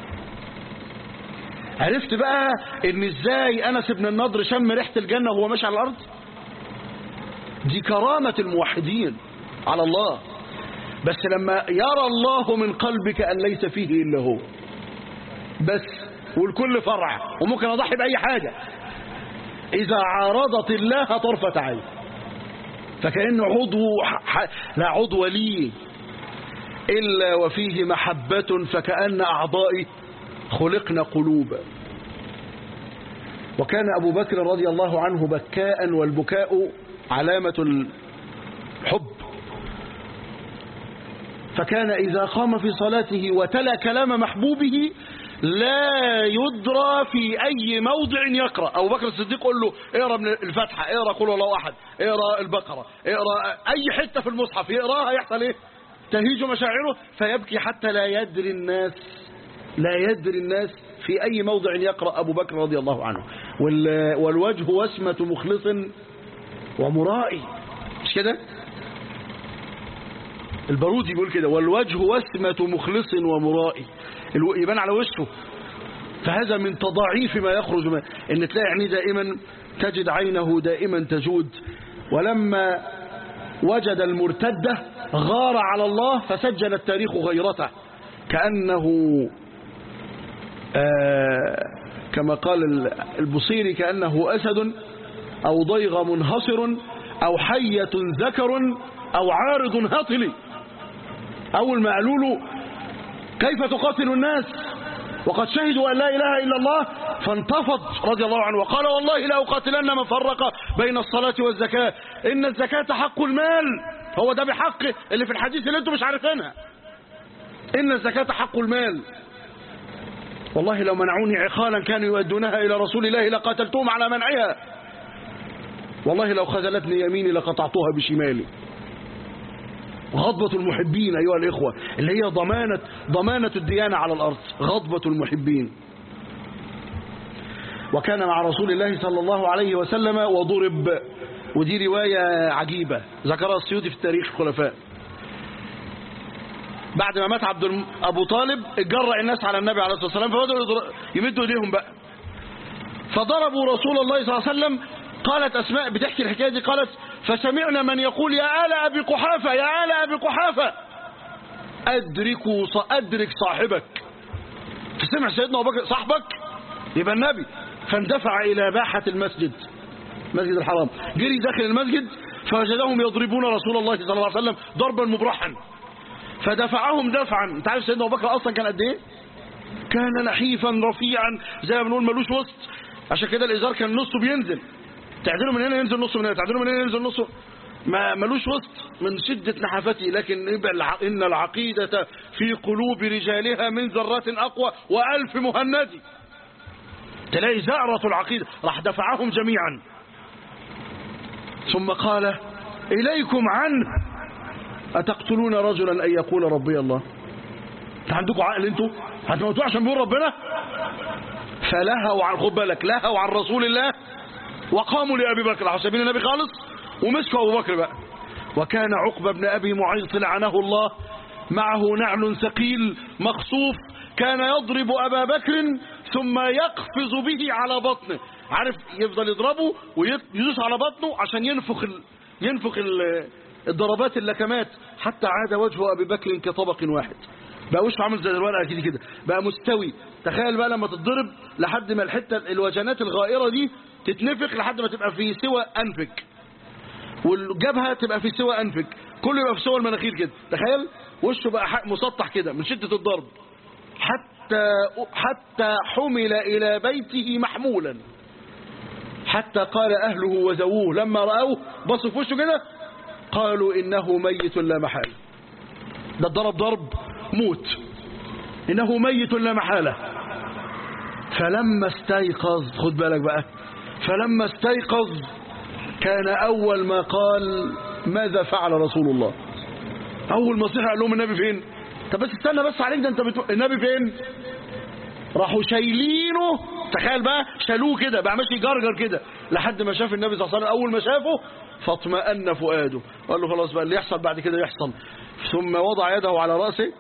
عرفت بقى ان ازاي انس بن النضر شم ريحه الجنه وهو ماشي على الارض دي كرامه الموحدين على الله بس لما يرى الله من قلبك ان ليس فيه الا هو بس والكل فرع وممكن اضحي باي حاجه اذا عارضت الله طرفه عين فكأن عضو لا عضو لي إلا وفيه محبة فكأن أعضائي خلقنا قلوبا وكان أبو بكر رضي الله عنه بكاء والبكاء علامة الحب فكان إذا قام في صلاته وتلا كلام محبوبه لا يدرى في أي موضع يقرأ أبو بكر الصديق قل له اقرأ من الفتحة اقرأ قل الله أحد اقرأ البقرة اقرأ أي حتة في المصحف يقراها يحصل إيه تهيج مشاعره فيبكي حتى لا يدري الناس لا يدري الناس في أي موضع يقرأ أبو بكر رضي الله عنه والوجه وسمة مخلص ومرائي مش كده البارودي بيقول كده والوجه وسمة مخلص ومرائي يبان على وشه فهذا من تضاعيف ما يخرج ما ان تلاقي عينيه دائما تجد عينه دائما تجود ولما وجد المرتدة غار على الله فسجل التاريخ غيرته كأنه آه كما قال البصيري كأنه أسد أو ضيغ منهصر أو حية ذكر أو عارض هطل أول ما قالوا له كيف تقاتل الناس وقد شهدوا أن لا إله إلا الله فانتفض رضي الله عنه وقال والله لا أقاتلن من فرق بين الصلاة والزكاة إن الزكاة حق المال هو ده بحق اللي في الحديث اللي انتم مش عارفينها إن الزكاة حق المال والله لو منعوني عقالا كانوا يؤدونها إلى رسول الله لقاتلتهم على منعها والله لو خذلتني يميني لقطعتها بشمالي غضبة المحبين أيها الإخوة اللي هي ضمانة ضمانة الديانة على الأرض غضبة المحبين وكان مع رسول الله صلى الله عليه وسلم وضرب ودي رواية عجيبة ذكرها السيوطي في تاريخ الخلفاء بعد ما مات عبد الم... أبو طالب اتجرأ الناس على النبي عليه الصلاة والسلام فبدأوا يمدوا ايديهم بقى فضربوا رسول الله صلى الله عليه وسلم قالت أسماء بتحكي الحكاية دي قالت فسمعنا من يقول يا آل أبي قحافة يا آل أبي قحافة أدركوا أدرك صاحبك فسمع سيدنا أبو بكر صاحبك يبقى النبي فاندفع إلى باحة المسجد مسجد الحرام جري داخل المسجد فوجدهم يضربون رسول الله صلى الله عليه وسلم ضربا مبرحا فدفعهم دفعا انت عارف سيدنا ابو بكر اصلا كان قد ايه كان نحيفا رفيعا زي ما بنقول ملوش وسط عشان كده الازار كان نصه بينزل تعدله من هنا ينزل نصه من هنا تعدله من هنا ينزل نصه ما ملوش وسط من شدة نحافته لكن إن العقيدة في قلوب رجالها من ذرات أقوى وألف مهند تلاقي زعرة العقيدة راح دفعهم جميعا ثم قال إليكم عنه أتقتلون رجلا أن يقول ربي الله انت عندكم عقل انتوا هتموتوه عشان بيقول ربنا فلهوا عن خد بالك لهوا عن رسول الله وقاموا لأبي بكر على سبيل النبي خالص ومسكوا أبو بكر بقى وكان عقبة بن أبي معيط لعنه الله معه نعل ثقيل مخصوف كان يضرب أبا بكر ثم يقفز به على بطنه عارف يفضل يضربه ويدوس على بطنه عشان ينفخ ال... ينفخ ال... الضربات اللكمات حتى عاد وجه أبي بكر كطبق واحد بقى وشه عامل زي الورقة كده كده بقى مستوي تخيل بقى لما تتضرب لحد ما الحتة الوجنات الغائرة دي تتنفخ لحد ما تبقى في سوى أنفك والجبهة تبقى في سوى أنفك كله يبقى في سوى المناخير كده تخيل وشه بقى مسطح كده من شدة الضرب حتى حتى حمل إلى بيته محمولا حتى قال أهله وزووه لما رأوه بصوا في وشه كده قالوا إنه ميت لا محالة ده ضرب ضرب موت إنه ميت لا محالة فلما استيقظ خد بالك بقى فلما استيقظ كان أول ما قال ماذا فعل رسول الله أول ما صحى قال لهم النبي فين طب بس استنى بس عليك ده انت بتو... النبي فين راحوا شايلينه تخيل بقى شالوه كده بقى ماشي جرجر كده لحد ما شاف النبي صلى الله عليه وسلم اول ما شافه فاطمأن فؤاده قال له خلاص بقى اللي يحصل بعد كده يحصل ثم وضع يده على راسه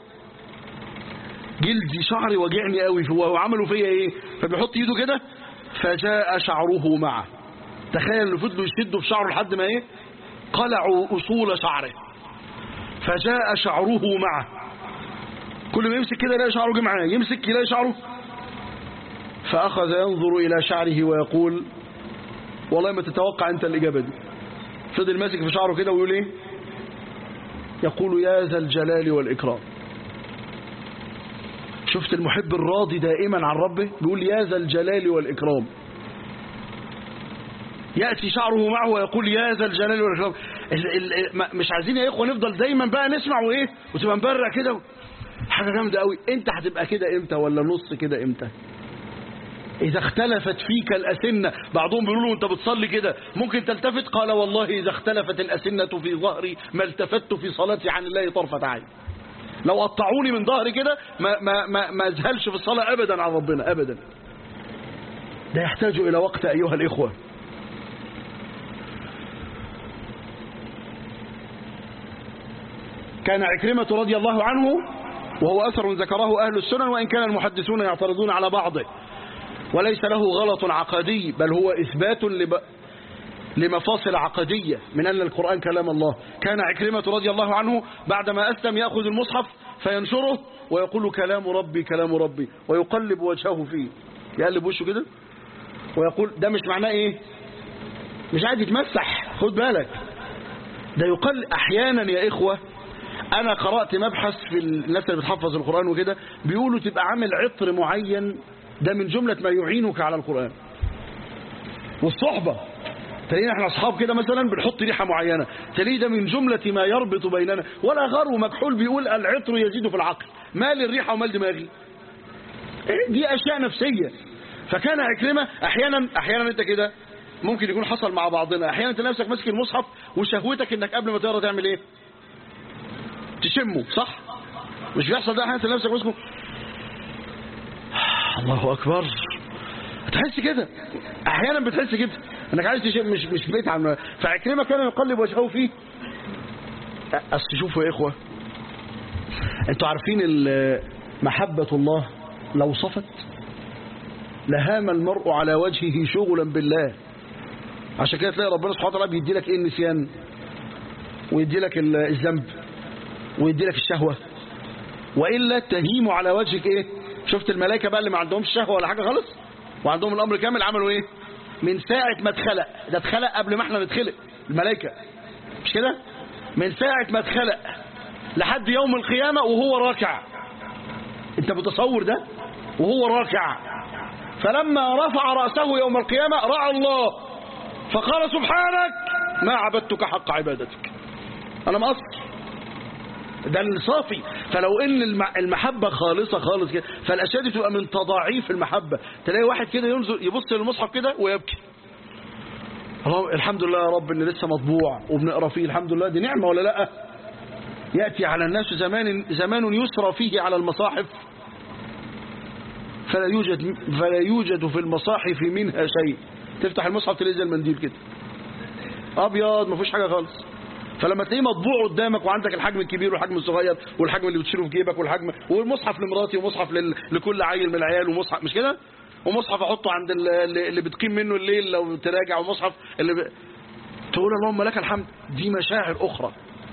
جلدي شعري وجعني قوي هو عملوا فيا ايه فبيحط ايده كده فجاء شعره معه تخيل انه فضلوا يشدوا في شعره لحد ما ايه قلعوا اصول شعره فجاء شعره معه كل ما يمسك كده يلاقي شعره جه معاه يمسك يلاقي شعره فأخذ ينظر إلى شعره ويقول والله ما تتوقع أنت الإجابة دي فضل ماسك في شعره كده ويقول إيه يقول يا ذا الجلال والإكرام شفت المحب الراضي دائما عن ربه بيقول يا ذا الجلال والإكرام يأتي شعره معه ويقول يا ذا الجلال والإكرام ال ال مش عايزين يا إخوة نفضل دايما بقى نسمع وإيه وتبقى مبرع كده حاجة جامدة قوي انت هتبقى كده امتى ولا نص كده امتى إذا اختلفت فيك الأسنة بعضهم بيقولوا أنت بتصلي كده ممكن تلتفت قال والله إذا اختلفت الأسنة في ظهري ما التفت في صلاتي عن الله طرفة عين لو قطعوني من ظهري كده ما ما ما ما ازهلش في الصلاة أبدا عن ربنا أبدا ده يحتاج إلى وقت أيها الإخوة كان عكرمة رضي الله عنه وهو أثر ذكره أهل السنن وإن كان المحدثون يعترضون على بعضه وليس له غلط عقدي بل هو إثبات لب... لمفاصل عقدية من أن القرآن كلام الله كان عكرمة رضي الله عنه بعدما أسلم يأخذ المصحف فينشره ويقول كلام ربي كلام ربي ويقلب وجهه فيه يقلب وشه كده ويقول ده مش معناه ايه مش عايز يتمسح خد بالك ده يقل احيانا يا اخوة انا قرأت مبحث في الناس اللي بتحفظ القرآن وكده بيقولوا تبقى عامل عطر معين ده من جملة ما يعينك على القرآن والصحبة تلاقينا احنا اصحاب كده مثلا بنحط ريحه معينه تلاقيه ده من جمله ما يربط بيننا ولا غرو مكحول بيقول العطر يزيد في العقل مال الريحه ومال دماغي إيه دي اشياء نفسيه فكان عكرمه احيانا احيانا انت كده ممكن يكون حصل مع بعضنا احيانا انت نفسك ماسك المصحف وشهوتك انك قبل ما تقرا تعمل ايه تشمه صح مش بيحصل ده احيانا انت نفسك ماسكه الله اكبر تحس كده احيانا بتحس كده انك عايز تشم مش مش بيت عن فعكرمه كان يقلب وجهه فيه اصل شوفوا يا اخوه انتوا عارفين ال- محبه الله لو صفت لهام المرء على وجهه شغلا بالله عشان كده تلاقي ربنا سبحانه وتعالى بيدي لك ايه النسيان ويدي لك ال- الذنب ويدي لك الشهوه والا تهيم على وجهك ايه شفت الملائكه بقى اللي ما عندهمش شهوه ولا حاجه خالص وعندهم الامر كامل عملوا ايه من ساعه ما اتخلق ده اتخلق قبل ما احنا نتخلق الملائكه مش كده من ساعه ما اتخلق لحد يوم القيامه وهو راكع انت متصور ده وهو راكع فلما رفع راسه يوم القيامه راى الله فقال سبحانك ما عبدتك حق عبادتك انا مقصر ده الصافي فلو ان الم- المحبه خالصه خالص كده فالاشياء دي بتبقى من تضاعيف المحبه تلاقي واحد كده ينظر يبص للمصحف كده ويبكي الله الحمد لله يا رب ان لسه مطبوع وبنقرا فيه الحمد لله دي نعمه ولا لا ياتي على الناس زمان زمان يسرى فيه على المصاحف فلا يوجد فلا يوجد في المصاحف منها شيء تفتح المصحف تلاقي زي المنديل كده ابيض ما فيهوش حاجه خالص فلما تلاقيه مطبوع قدامك وعندك الحجم الكبير والحجم الصغير والحجم اللي بتشيله في جيبك والحجم والمصحف لمراتي ومصحف لل... لكل عيل من العيال ومصحف مش كده ومصحف احطه عند ال- اللي اللي بتقيم منه الليل لو تراجع ومصحف اللي ب... تقول اللهم لك الحمد دي مشاعر اخرى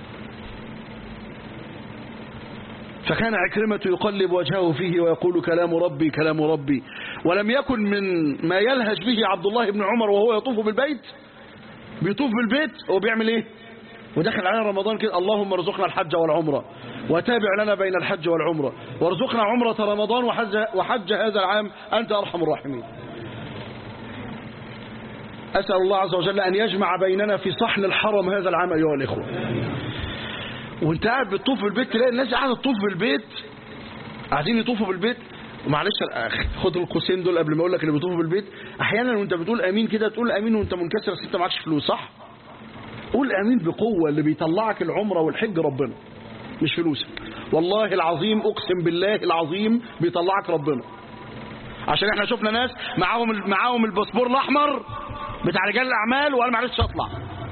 فكان عكرمة يقلب وجهه فيه ويقول كلام ربي كلام ربي ولم يكن من ما يلهج به عبد الله بن عمر وهو يطوف بالبيت بيطوف بالبيت هو بيعمل ايه ودخل علينا رمضان كده اللهم ارزقنا الحج والعمرة وتابع لنا بين الحج والعمرة وارزقنا عمرة رمضان وحج, وحج هذا العام أنت أرحم الراحمين أسأل الله عز وجل أن يجمع بيننا في صحن الحرم هذا العام أيها الإخوة وانت قاعد بتطوف في البيت تلاقي الناس قاعدة تطوف في البيت قاعدين يطوفوا في البيت ومعلش خد القوسين دول قبل ما اقول لك اللي بيطوفوا في البيت احيانا وانت بتقول امين كده تقول امين وانت منكسر بس انت معكش فلوس صح قول امين بقوه اللي بيطلعك العمره والحج ربنا مش فلوسك والله العظيم اقسم بالله العظيم بيطلعك ربنا عشان احنا شفنا ناس معاهم معاهم الباسبور الاحمر بتاع رجال الاعمال وانا معرفتش اطلع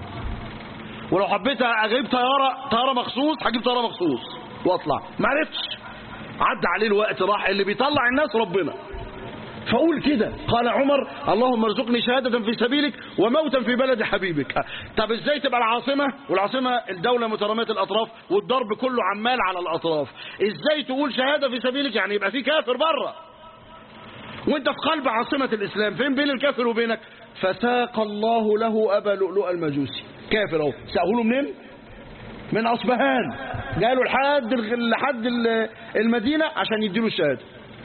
ولو حبيت اجيب طياره طياره مخصوص هجيب طياره مخصوص واطلع ما عرفتش عدى عليه الوقت راح اللي بيطلع الناس ربنا فقول كده قال عمر اللهم ارزقني شهادة في سبيلك وموتا في بلد حبيبك طب ازاي تبقى العاصمة والعاصمة الدولة مترامية الأطراف والضرب كله عمال على الأطراف ازاي تقول شهادة في سبيلك يعني يبقى في كافر بره وانت في قلب عاصمة الإسلام فين بين الكافر وبينك فساق الله له أبا لؤلؤ المجوسي كافر اهو سأقوله منين من أصبهان قالوا لحد لحد المدينة عشان يديله الشهادة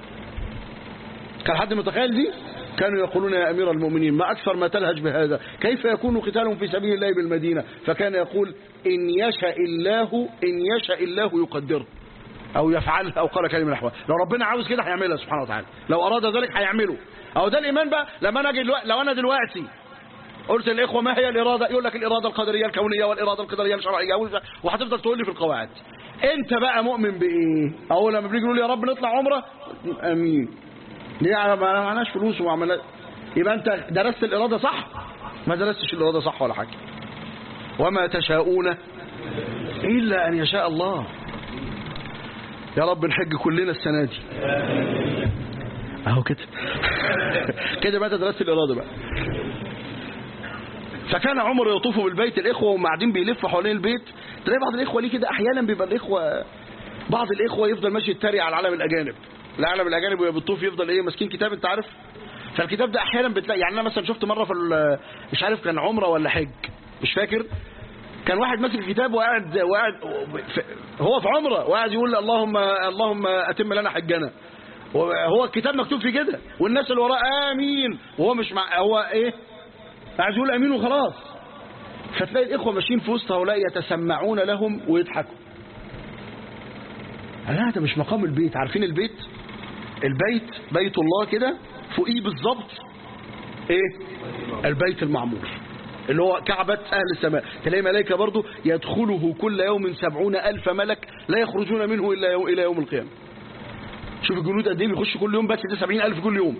كان حد متخيل دي كانوا يقولون يا أمير المؤمنين ما أكثر ما تلهج بهذا كيف يكون قتال في سبيل الله بالمدينة فكان يقول إن يشاء الله إن يشاء الله يقدره أو يفعلها أو قال كلمة نحوها لو ربنا عاوز كده هيعملها سبحانه وتعالى لو أراد ذلك هيعمله أو ده الإيمان بقى لما أنا أجي لو أنا دلوقتي قلت للإخوة ما هي الإرادة يقول لك الإرادة القدرية الكونية والإرادة القدرية الشرعية وهتفضل تقول لي في القواعد أنت بقى مؤمن بإيه أول لما بنيجي نقول يا رب نطلع عمرة أمين ليه ما معناش فلوس وعملات يبقى أنت درست الإرادة صح ما درستش الإرادة صح ولا حاجة وما تشاءون إلا أن يشاء الله يا رب نحج كلنا السنة دي اهو كده كده بقى درست الإرادة بقى فكان عمر يطوف بالبيت الإخوة وهم قاعدين بيلفوا حوالين البيت تلاقي بعض الإخوة ليه كده أحيانا بيبقى الإخوة بعض الإخوة يفضل ماشي يتريق على العالم الأجانب العالم الأجانب وهي بتطوف يفضل إيه ماسكين كتاب أنت عارف فالكتاب ده أحيانا بتلاقي يعني أنا مثلا شفت مرة في مش عارف كان عمرة ولا حج مش فاكر كان واحد ماسك الكتاب وقاعد وقاعد هو في عمره وقاعد يقول اللهم اللهم اتم لنا حجنا هو هو الكتاب مكتوب فيه كده والناس اللي وراه امين وهو مش مع هو ايه عايز يقول امين وخلاص فتلاقي الاخوه ماشيين في وسط هؤلاء يتسمعون لهم ويضحكوا لا ده مش مقام البيت عارفين البيت البيت بيت الله كده فوقيه بالظبط ايه البيت المعمور اللي هو كعبة أهل السماء تلاقي ملائكة برضو يدخله كل يوم سبعون ألف ملك لا يخرجون منه إلا يوم إلى يوم القيامة شوف الجنود قد ايه بيخش كل يوم بس ده سبعين ألف كل يوم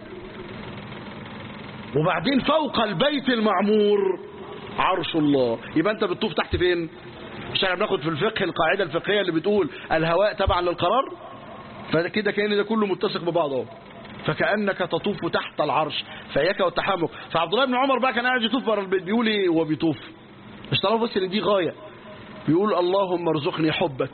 وبعدين فوق البيت المعمور عرش الله يبقى أنت بتطوف تحت فين مش احنا بناخد في الفقه القاعدة الفقهية اللي بتقول الهواء تبعا للقرار فكده كأن ده كله متسق ببعضه فكأنك تطوف تحت العرش فإياك والتحمق فعبد الله بن عمر بقى كان قاعد يطوف بره البيت بيقول ايه وهو بيطوف مش تعرف بس ان دي غاية بيقول اللهم ارزقني حبك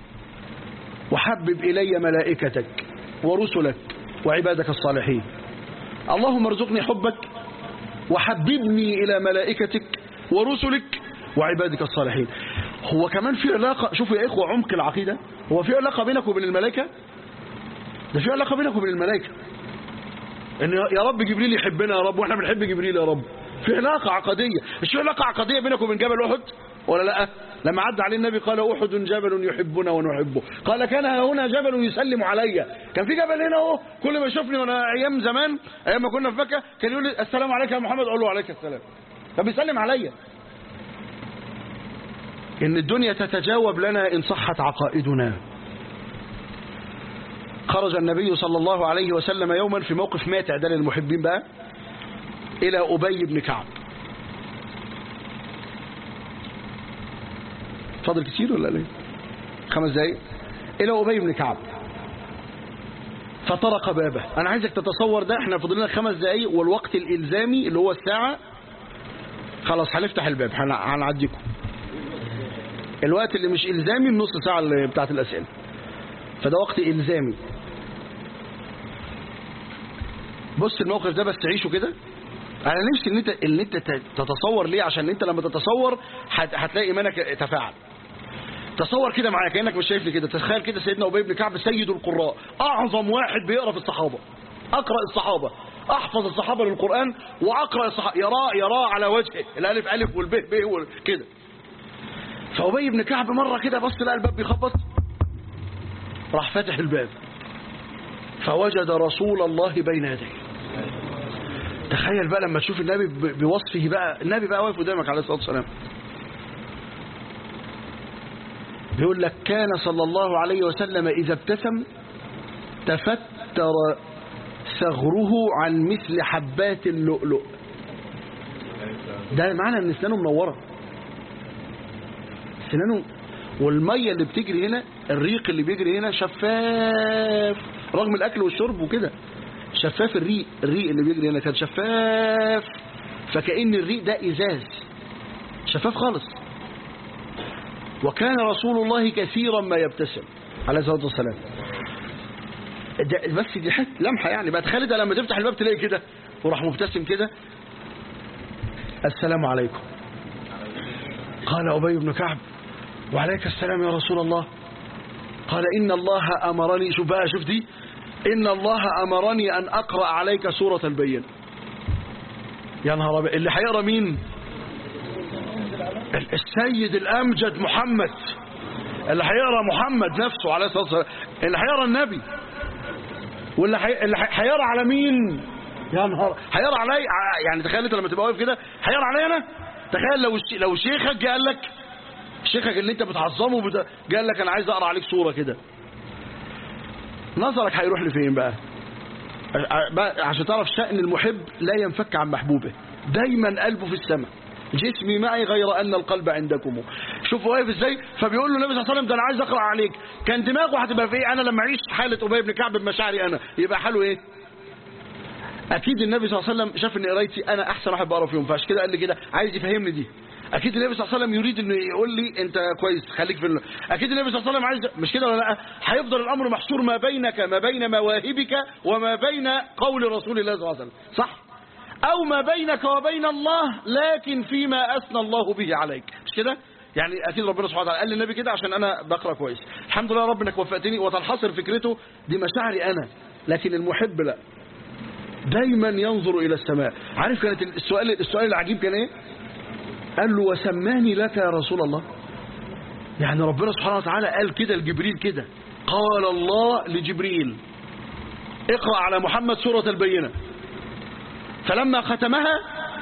وحبب إلي ملائكتك ورسلك وعبادك الصالحين اللهم ارزقني حبك وحببني إلى ملائكتك ورسلك وعبادك الصالحين هو كمان في علاقة شوفوا يا إخوة عمق العقيدة هو في علاقة بينك وبين الملائكة ده في علاقة بينك وبين الملائكة ان يا رب جبريل يحبنا يا رب واحنا بنحب جبريل يا رب في علاقة عقدية مش في علاقة عقدية بينك وبين جبل أحد ولا لا لما عدى عليه النبي قال أحد جبل يحبنا ونحبه قال كان هنا جبل يسلم علي كان في جبل هنا اهو كل ما يشوفني وانا ايام زمان ايام ما كنا في مكة كان يقول لي السلام عليك يا محمد اقول له عليك السلام كان بيسلم عليا ان الدنيا تتجاوب لنا ان صحت عقائدنا خرج النبي صلى الله عليه وسلم يوما في موقف ماتع ده للمحبين بقى إلى أبي بن كعب فاضل كتير ولا ليه خمس دقايق إلى أبي بن كعب فطرق بابه أنا عايزك تتصور ده احنا فاضل لنا خمس دقايق والوقت الإلزامي اللي هو الساعة خلاص هنفتح الباب هنعديكم الوقت اللي مش إلزامي النص ساعة اللي بتاعت الأسئلة فده وقت إلزامي بص الموقف ده بس تعيشه كده انا نفسي ان انت ان انت تتصور ليه عشان انت لما تتصور هتلاقي ايمانك تفاعل تصور كده معايا كانك مش شايفني كده تخيل كده سيدنا ابي بن كعب سيد القراء اعظم واحد بيقرا في الصحابه اقرا الصحابه احفظ الصحابه للقران واقرا الصحابه يراه يراه على وجهه الالف الف والب ب كده فابي بن كعب مره كده بص لقى الباب بيخبط راح فاتح الباب فوجد رسول الله بين يديه تخيل بقى لما تشوف النبي بوصفه بقى النبي بقى واقف قدامك عليه الصلاه والسلام بيقول لك كان صلى الله عليه وسلم اذا ابتسم تفتر ثغره عن مثل حبات اللؤلؤ ده معنى ان اسنانه منوره سنانه والميه اللي بتجري هنا الريق اللي بيجري هنا شفاف رغم الاكل والشرب وكده شفاف الريق الريق اللي بيجري هنا كان شفاف فكأن الريق ده ازاز شفاف خالص وكان رسول الله كثيرا ما يبتسم عليه الصلاه والسلام بس دي حته لمحه يعني بقى تخيل ده لما تفتح الباب تلاقي كده وراح مبتسم كده السلام عليكم قال ابي بن كعب وعليك السلام يا رسول الله قال إن الله أمرني شوف بقى شوف دي إن الله أمرني أن أقرأ عليك سورة البين يا نهار أبيض اللي هيقرأ مين السيد الأمجد محمد اللي هيقرأ محمد نفسه عليه الصلاة والسلام اللي هيقرأ النبي واللي حي... اللي هيقرأ على مين يا نهار هيقرأ علي يعني تخيل انت لما تبقى واقف كده هيقرأ علي انا تخيل لو لو شيخك قال لك شيخك اللي انت بتعظمه بدا قال لك انا عايز اقرا عليك صوره كده نظرك هيروح لفين بقى عشان تعرف شأن المحب لا ينفك عن محبوبه دايما قلبه في السماء جسمي معي غير أن القلب عندكم شوف واقف ازاي فبيقول له النبي صلى الله عليه وسلم ده انا عايز اقرا عليك كان دماغه هتبقى في ايه انا لما اعيش حاله ابي بن كعب بمشاعري انا يبقى حاله ايه اكيد النبي صلى الله عليه وسلم شاف ان قرايتي انا احسن واحد بقرا فيهم فعشان كده قال لي كده عايز يفهمني دي اكيد النبي صلى الله عليه وسلم يريد انه يقول لي انت كويس خليك في ال... اكيد النبي صلى الله عليه وسلم عايز مش كده ولا لا هيفضل الامر محصور ما بينك ما بين مواهبك وما بين قول رسول الله صلى الله عليه وسلم صح او ما بينك وبين الله لكن فيما اثنى الله به عليك مش كده يعني اكيد ربنا سبحانه وتعالى قال للنبي كده عشان انا بقرا كويس الحمد لله رب انك وفقتني وتنحصر فكرته دي مشاعري انا لكن المحب لا دايما ينظر إلى السماء عارف كانت السؤال السؤال العجيب كان ايه قال له وسماني لك يا رسول الله يعني ربنا سبحانه وتعالى قال كده لجبريل كده قال الله لجبريل اقرأ على محمد سورة البينة فلما ختمها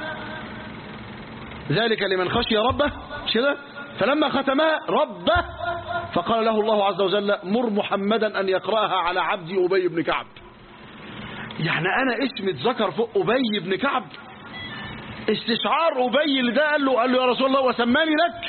ذلك لمن خشي ربه مش كده فلما ختمها ربه فقال له الله عز وجل مر محمدا أن يقرأها على عبدي أبي بن كعب يعني أنا اسمي اتذكر فوق أبي بن كعب استشعار أبي اللي ده قال له قال له يا رسول الله وسماني لك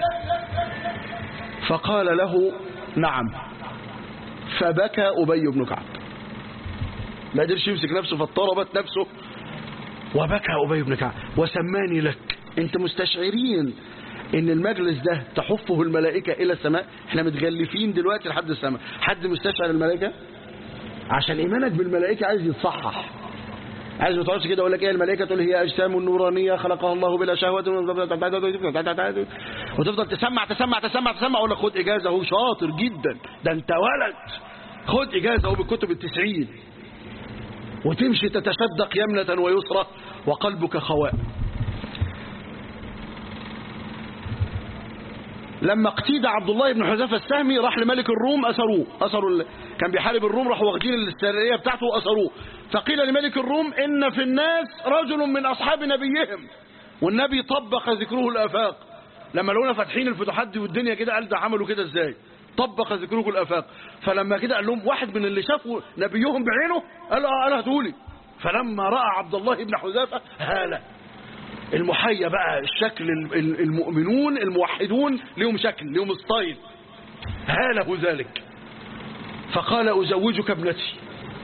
فقال له نعم فبكى أبي بن كعب ما قدرش يمسك نفسه فاضطربت نفسه وبكى أبي بن كعب وسماني لك انت مستشعرين ان المجلس ده تحفه الملائكة الى السماء احنا متغلفين دلوقتي لحد السماء حد مستشعر الملائكة عشان ايمانك بالملائكة عايز يتصحح عايز ما تقعدش كده اقول لك ايه الملائكه تقول هي اجسام نورانيه خلقها الله بلا شهوه وتفضل تسمع تسمع تسمع تسمع اقول لك خد اجازه اهو شاطر جدا ده انت ولد خد اجازه اهو بالكتب التسعين وتمشي تتشدق يمنة ويسرى وقلبك خواء لما اقتيد عبد الله بن حذافه السهمي راح لملك الروم أسروه أسروا ال... كان بيحارب الروم راحوا واخدين السرية بتاعته وأسروه فقيل لملك الروم إن في الناس رجل من أصحاب نبيهم والنبي طبق ذكره الآفاق لما لقونا فاتحين الفتوحات دي والدنيا كده قال ده عملوا كده ازاي طبق ذكره الآفاق فلما كده قال لهم واحد من اللي شافوا نبيهم بعينه قال اه قال هاتولي فلما رأى عبد الله بن حذافة هاله المحيا بقى الشكل المؤمنون الموحدون لهم شكل لهم ستايل هاله ذلك فقال أزوجك ابنتي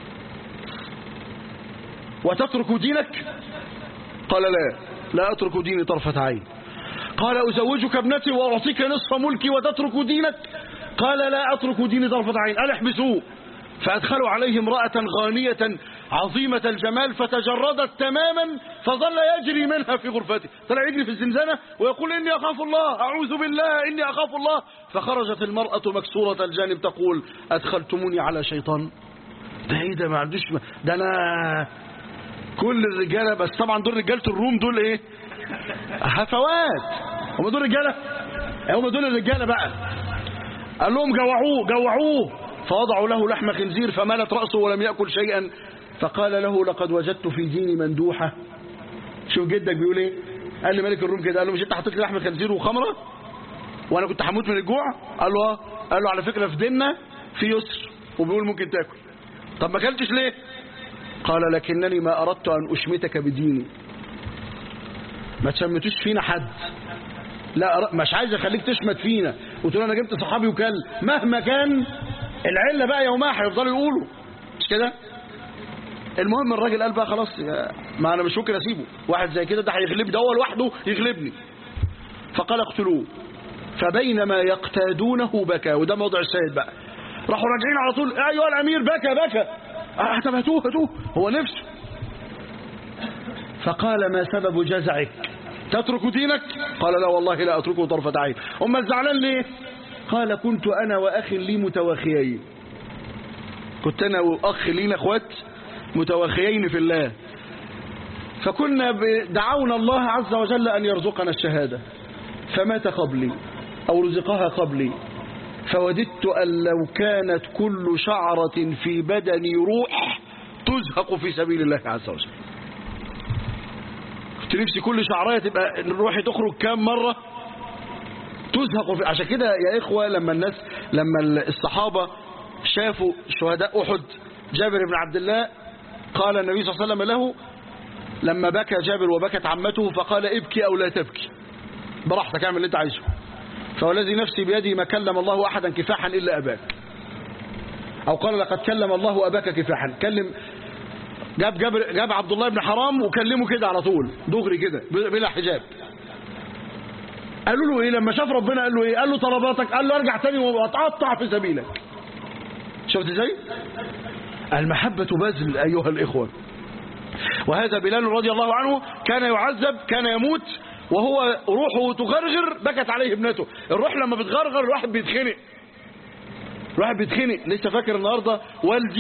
وتترك دينك قال لا لا أترك ديني طرفة عين قال أزوجك ابنتي وأعطيك نصف ملكي وتترك دينك قال لا أترك ديني طرفة عين قال احبسوه فأدخلوا عليه امرأة غانية عظيمة الجمال فتجردت تماما فظل يجري منها في غرفته طلع يجري في الزنزانة ويقول إني أخاف الله أعوذ بالله إني أخاف الله فخرجت المرأة مكسورة الجانب تقول أدخلتموني على شيطان ده ايه ده ما عندوش ده انا كل الرجالة بس طبعا دول رجالة الروم دول ايه هفوات هم دول رجالة هم دول الرجالة بقى قال لهم جوعوه جوعوه فوضعوا له لحم خنزير فمالت رأسه ولم يأكل شيئا فقال له لقد وجدت في ديني مندوحة شوف جدك بيقول ايه قال لي ملك الروم كده قال له مش انت حطيت لي لحم خنزير وخمرة وانا كنت هموت من الجوع قال له اه قال له على فكرة في ديننا في يسر وبيقول ممكن تاكل طب ما اكلتش ليه قال لكنني ما اردت ان اشمتك بديني ما تشمتوش فينا حد لا مش عايز اخليك تشمت فينا وتقول انا جبت صحابي وكل مهما كان العله بقى يومها هيفضلوا يقولوا مش كده المهم الراجل قال بقى خلاص ما انا مش ممكن اسيبه واحد زي كده ده هيغلبني ده هو لوحده يغلبني فقال اقتلوه فبينما يقتادونه بكى وده موضع الشاهد بقى راحوا راجعين على طول ايها الامير بكى بكى اه طب هاتوه هاتوه هو نفسه فقال ما سبب جزعك تترك دينك قال لا والله لا اتركه طرفة عين اما الزعلان ليه قال كنت انا واخ لي متواخيين كنت انا واخ لينا اخوات متواخيين في الله فكنا دعونا الله عز وجل ان يرزقنا الشهادة فمات قبلي او رزقها قبلي فوددت أن لو كانت كل شعرة في بدني روح تزهق في سبيل الله عز وجل كنت نفسي كل شعراية تبقى روحي تخرج كام مرة تزهق في عشان كده يا إخوة لما الناس لما الصحابة شافوا شهداء أحد جابر بن عبد الله قال النبي صلى الله عليه وسلم له لما بكى جابر وبكت عمته فقال ابكي أو لا تبكي براحتك اعمل اللي انت عايزه فوالذي نفسي بيدي ما كلم الله أحدا كفاحا إلا أباك أو قال لقد كلم الله أباك كفاحا كلم جاب, جاب, جاب عبد الله بن حرام وكلمه كده على طول دغري كده بلا حجاب قالوا له ايه لما شاف ربنا قال له ايه قال له طلباتك قال له ارجع تاني واتقطع في سبيلك شفت ازاي المحبة بذل ايها الاخوة وهذا بلال رضي الله عنه كان يعذب كان يموت وهو روحه تغرغر بكت عليه ابنته الروح لما بتغرغر الواحد بيتخنق الواحد بيتخنق لسه فاكر النهارده والدي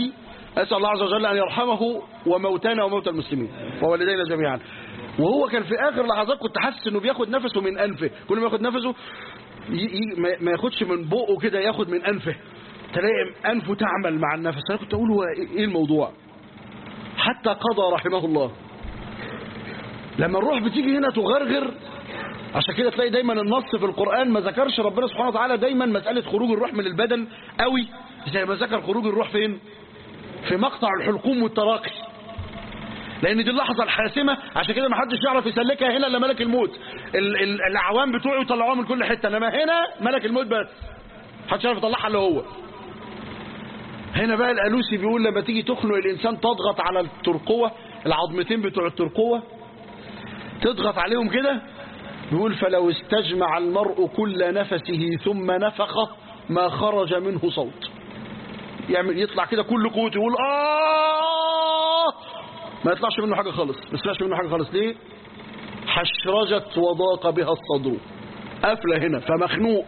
أسأل الله عز وجل أن يرحمه وموتانا وموتى المسلمين ووالدينا جميعا وهو كان في آخر لحظات كنت حاسس إنه بياخد نفسه من أنفه كل ما ياخد نفسه ي... ي... ما- ما ياخدش من بقه كده ياخد من أنفه تلاقي أنفه تعمل مع النفس أنا كنت أقول هو إيه الموضوع حتى قضى رحمه الله لما الروح بتيجي هنا تغرغر عشان كده تلاقي دايما النص في القرآن ما ذكرش ربنا سبحانه وتعالى دايما مسألة خروج الروح من البدن قوي زي ما ذكر خروج الروح فين في مقطع الحلقوم والتراقي لان دي اللحظة الحاسمة عشان كده ما حدش يعرف يسلكها هنا الا ملك الموت ال ال العوام بتوعه يطلعوها من كل حتة انما هنا ملك الموت بس محدش يعرف يطلعها الا هو هنا بقى الالوسي بيقول لما تيجي تخنق الانسان تضغط على الترقوة العظمتين بتوع الترقوة تضغط عليهم كده بيقول فلو استجمع المرء كل نفسه ثم نفخ ما خرج منه صوت يعمل يطلع كده كل قوته يقول آه ما يطلعش منه حاجة خالص ما يطلعش منه حاجة خالص ليه حشرجت وضاق بها الصدر قافلة هنا فمخنوق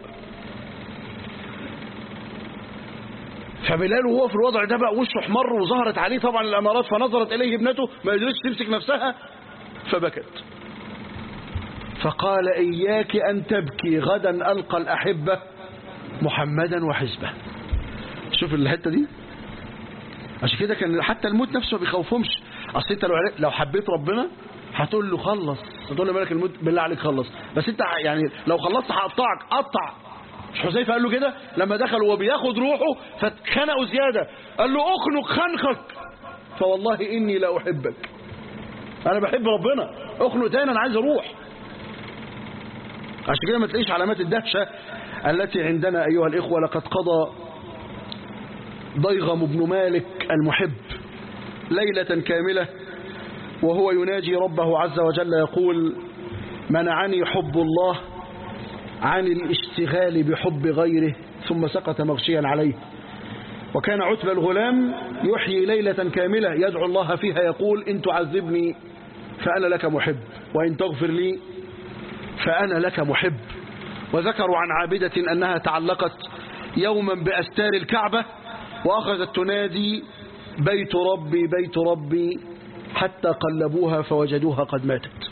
فبلال وهو في الوضع ده بقى وشه احمر وظهرت عليه طبعا الامارات فنظرت اليه ابنته ما قدرتش تمسك نفسها فبكت فقال إياك أن تبكي غدا ألقى الأحبة محمدا وحزبه شوف الحتة دي عشان كده كان حتى الموت نفسه ما بيخوفهمش اصل انت لو عرف- لو حبيت ربنا هتقول له خلص هتقول له ملك الموت بالله عليك خلص بس انت يعني لو خلصت هقطعك قطع مش حذيفه قال له كده لما دخل وهو بياخد روحه فاتخنقوا زياده قال له اخنق خنقك فوالله اني لا احبك انا بحب ربنا اخنق تاني انا عايز اروح عشان كده ما تلاقيش علامات الدهشة التي عندنا أيها الإخوة لقد قضى ضيغم بن مالك المحب ليلة كاملة وهو يناجي ربه عز وجل يقول منعني حب الله عن الاشتغال بحب غيره ثم سقط مغشيا عليه وكان عتبة الغلام يحيي ليلة كاملة يدعو الله فيها يقول إن تعذبني فأنا لك محب وإن تغفر لي فأنا لك محب وذكروا عن عابدة أنها تعلقت يوما بأستار الكعبة وأخذت تنادي بيت ربي بيت ربي حتى قلبوها فوجدوها قد ماتت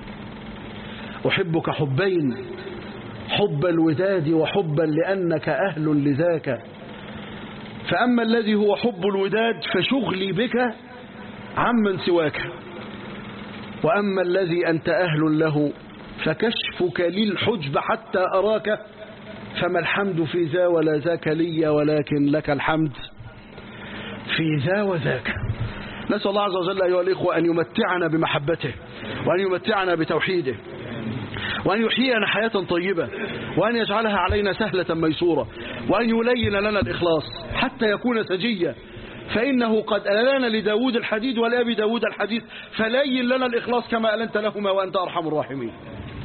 أحبك حبين حب الوداد وحبا لأنك أهل لذاك فأما الذي هو حب الوداد فشغلي بك عمن سواك وأما الذي أنت أهل له فكشفك للحجب حتى أراك فما الحمد في ذا ولا ذاك لي ولكن لك الحمد في ذا وذاك نسأل الله عز وجل أيها الإخوة أن يمتعنا بمحبته وأن يمتعنا بتوحيده وأن يحيينا حياة طيبة وأن يجعلها علينا سهلة ميسورة وأن يلين لنا الإخلاص حتى يكون سجيا فإنه قد ألان لداود الحديد ولأبي داود الحديث فلين لنا الإخلاص كما ألنت لهما وأنت أرحم الراحمين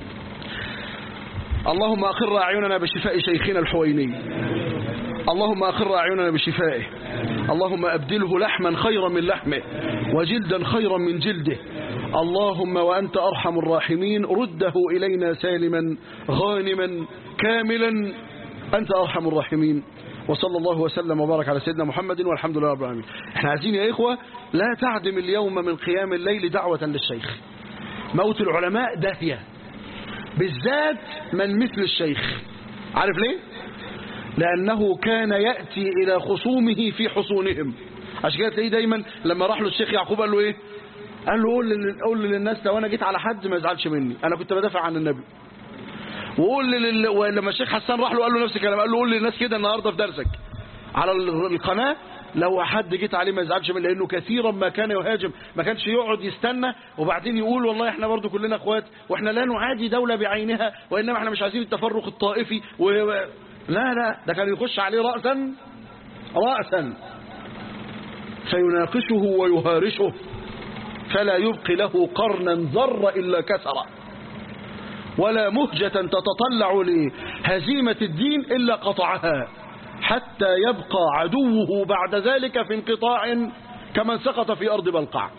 اللهم أقر أعيننا بشفاء شيخنا الحويني اللهم أقر أعيننا بشفائه اللهم أبدله لحما خيرا من لحمه وجلدا خيرا من جلده اللهم وأنت أرحم الراحمين رده إلينا سالما غانما كاملا أنت أرحم الراحمين وصلى الله وسلم وبارك على سيدنا محمد والحمد لله رب العالمين احنا عايزين يا إخوة لا تعدم اليوم من قيام الليل دعوة للشيخ موت العلماء داهية بالذات من مثل الشيخ عارف ليه لأنه كان يأتي إلى خصومه في حصونهم عشان كده تلاقيه دايما لما راح له الشيخ يعقوب قال له إيه قال له قول, لل... قول للناس لو أنا جيت على حد ما يزعلش مني أنا كنت بدافع عن النبي وقول لل... ولما الشيخ حسان راح له قال له نفس الكلام قال له قول للناس كده النهارده في درسك على القناة لو حد جيت عليه ما يزعلش منه لانه كثيرا ما كان يهاجم ما كانش يقعد يستنى وبعدين يقول والله احنا برضو كلنا اخوات واحنا لا نعادي دولة بعينها وانما احنا مش عايزين التفرق الطائفي و... لا لا ده كان يخش عليه رأسا رأسا فيناقشه ويهارشه فلا يبقي له قرنا ذر إلا كسره ولا مهجة تتطلع لهزيمة الدين إلا قطعها حتى يبقى عدوه بعد ذلك في انقطاع كمن سقط في أرض بلقع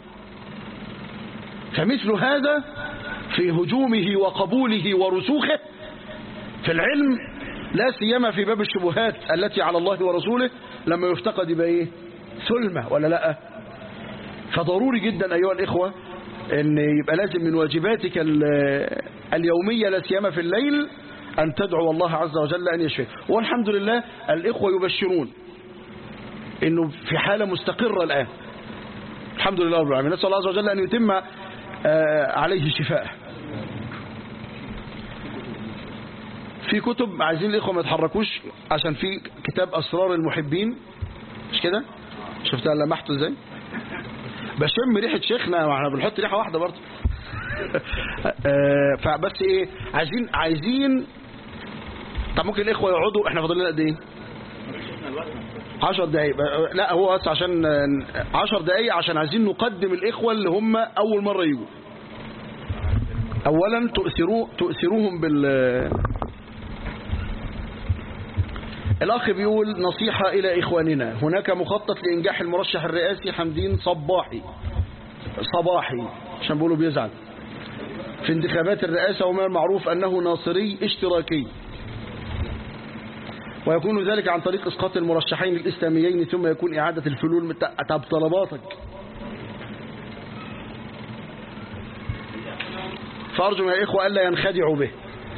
فمثل هذا في هجومه وقبوله ورسوخه في العلم لا سيما في باب الشبهات التي على الله ورسوله لما يفتقد يبقى ايه ثلمة ولا لا فضروري جدا أيها الإخوة أن يبقى لازم من واجباتك اليومية لا سيما في الليل أن تدعو الله عز وجل أن يشفيه والحمد لله الإخوة يبشرون أنه في حالة مستقرة الآن الحمد لله رب العالمين نسأل الله عز وجل أن يتم عليه شفاءه في كتب عايزين الإخوة ما يتحركوش عشان في كتاب أسرار المحبين مش كده شفتها لمحته ازاي بشم ريحة شيخنا واحنا بنحط ريحة واحدة برضه فبس ايه عايزين عايزين طب ممكن الاخوة يقعدوا احنا فاضل لنا قد ايه 10 دقايق لا هو بس عشان 10 دقايق عشان عايزين نقدم الاخوة اللي هم اول مرة يجوا اولا تؤثروا تؤثروهم بال الأخ بيقول نصيحة إلى إخواننا هناك مخطط لإنجاح المرشح الرئاسي حمدين صباحي صباحي عشان بيقولوا بيزعل في انتخابات الرئاسة وما المعروف أنه ناصري اشتراكي ويكون ذلك عن طريق إسقاط المرشحين الإسلاميين ثم يكون إعادة الفلول طب طلباتك فأرجو من الإخوة ألا ينخدعوا به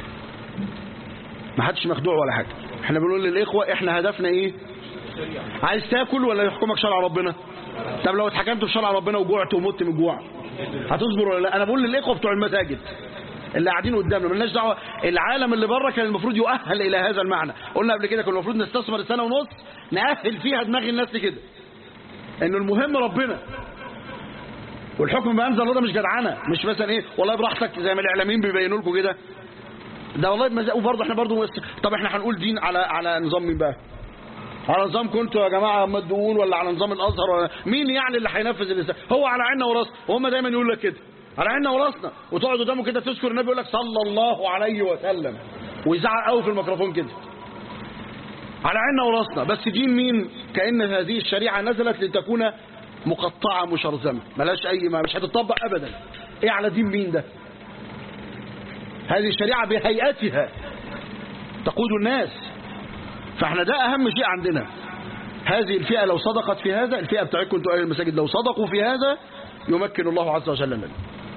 ما حدش مخدوع ولا حاجة احنا بنقول للإخوة احنا هدفنا ايه عايز تاكل ولا يحكمك شرع ربنا طب لو اتحكمت في شرع ربنا وجوعت ومت من الجوع هتصبر ولا لا انا بقول للإخوة بتوع المساجد اللي قاعدين قدامنا ملناش دعوه العالم اللي بره كان المفروض يؤهل الى هذا المعنى قلنا قبل كده كان المفروض نستثمر سنه ونص نأهل فيها دماغ الناس لكده انه المهم ربنا والحكم بأنزل الله ده مش جدعنه مش مثلا ايه والله براحتك زي ما الاعلاميين بيبينوا لكم كده ده والله بمزاج وبرضه احنا برضه طب احنا هنقول دين على على نظام مين بقى على نظام كنتوا يا جماعه مدعوون ولا على نظام الازهر ولا مين يعني اللي هينفذ الاسلام هو على عيننا وراسنا وهم دايما يقول لك كده على عيننا وراسنا وتقعد قدامه كده تذكر النبي يقول لك صلى الله عليه وسلم ويزعق قوي في الميكروفون كده على عيننا وراسنا بس دين مين كأن هذه الشريعة نزلت لتكون مقطعة مشرزمة ملاش أي ما مش هتطبق أبدا إيه على دين مين ده هذه الشريعة بهيئتها تقود الناس فاحنا ده أهم شيء عندنا هذه الفئة لو صدقت في هذا الفئة بتاعتكم انتوا أهل المساجد لو صدقوا في هذا يمكن الله عز وجل منه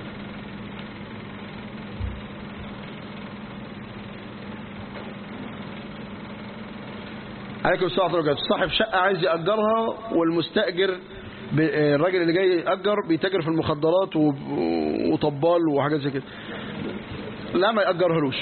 عليكم السلام ورحمة الله صاحب شقة عايز يأجرها والمستأجر الراجل اللي جاي يأجر بيتاجر في المخدرات وطبال وحاجات زي كده لا ما يأجرهلوش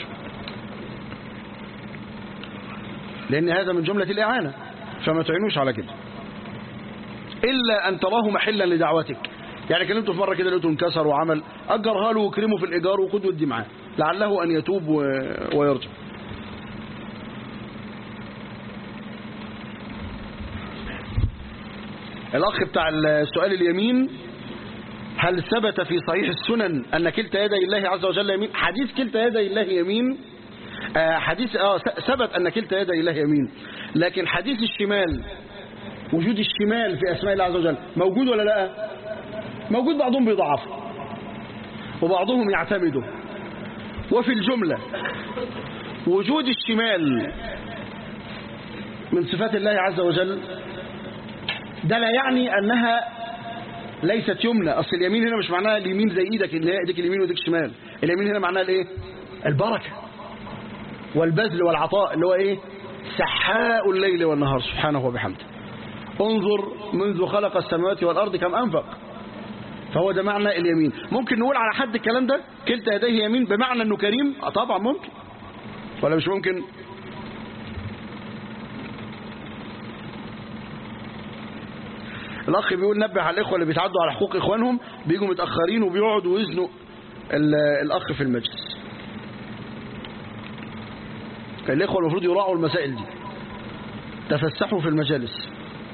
لأن هذا من جملة الإعانة فما تعينوش على كده إلا أن تراه محلا لدعوتك يعني كلمته في مرة كده لقيته انكسر وعمل أجرها له وكرمه في الإيجار وخد ودي معاه لعله أن يتوب ويرجع الأخ بتاع السؤال اليمين هل ثبت في صحيح السنن أن كلتا يدي الله عز وجل يمين حديث كلتا يدي الله يمين آه حديث آه ثبت أن كلتا يدي الله يمين لكن حديث الشمال وجود الشمال في أسماء الله عز وجل موجود ولا لا موجود بعضهم بيضعفه وبعضهم يعتمده وفي الجملة وجود الشمال من صفات الله عز وجل ده لا يعني أنها ليست يمنى أصل اليمين هنا مش معناها اليمين زي إيدك اللي هي إيدك اليمين وإيدك الشمال اليمين هنا معناها الإيه البركة والبذل والعطاء اللي هو إيه سحاء الليل والنهار سبحانه وبحمده انظر منذ خلق السماوات والأرض كم أنفق فهو ده معنى اليمين ممكن نقول على حد الكلام ده كلتا يديه يمين بمعنى أنه كريم آه طبعا ممكن ولا مش ممكن الأخ بيقول نبه على الإخوة اللي بيتعدوا على حقوق إخوانهم بيجوا متأخرين وبيقعدوا ويزنوا الأخ في المجلس الإخوة المفروض يراعوا المسائل دي تفسحوا في المجالس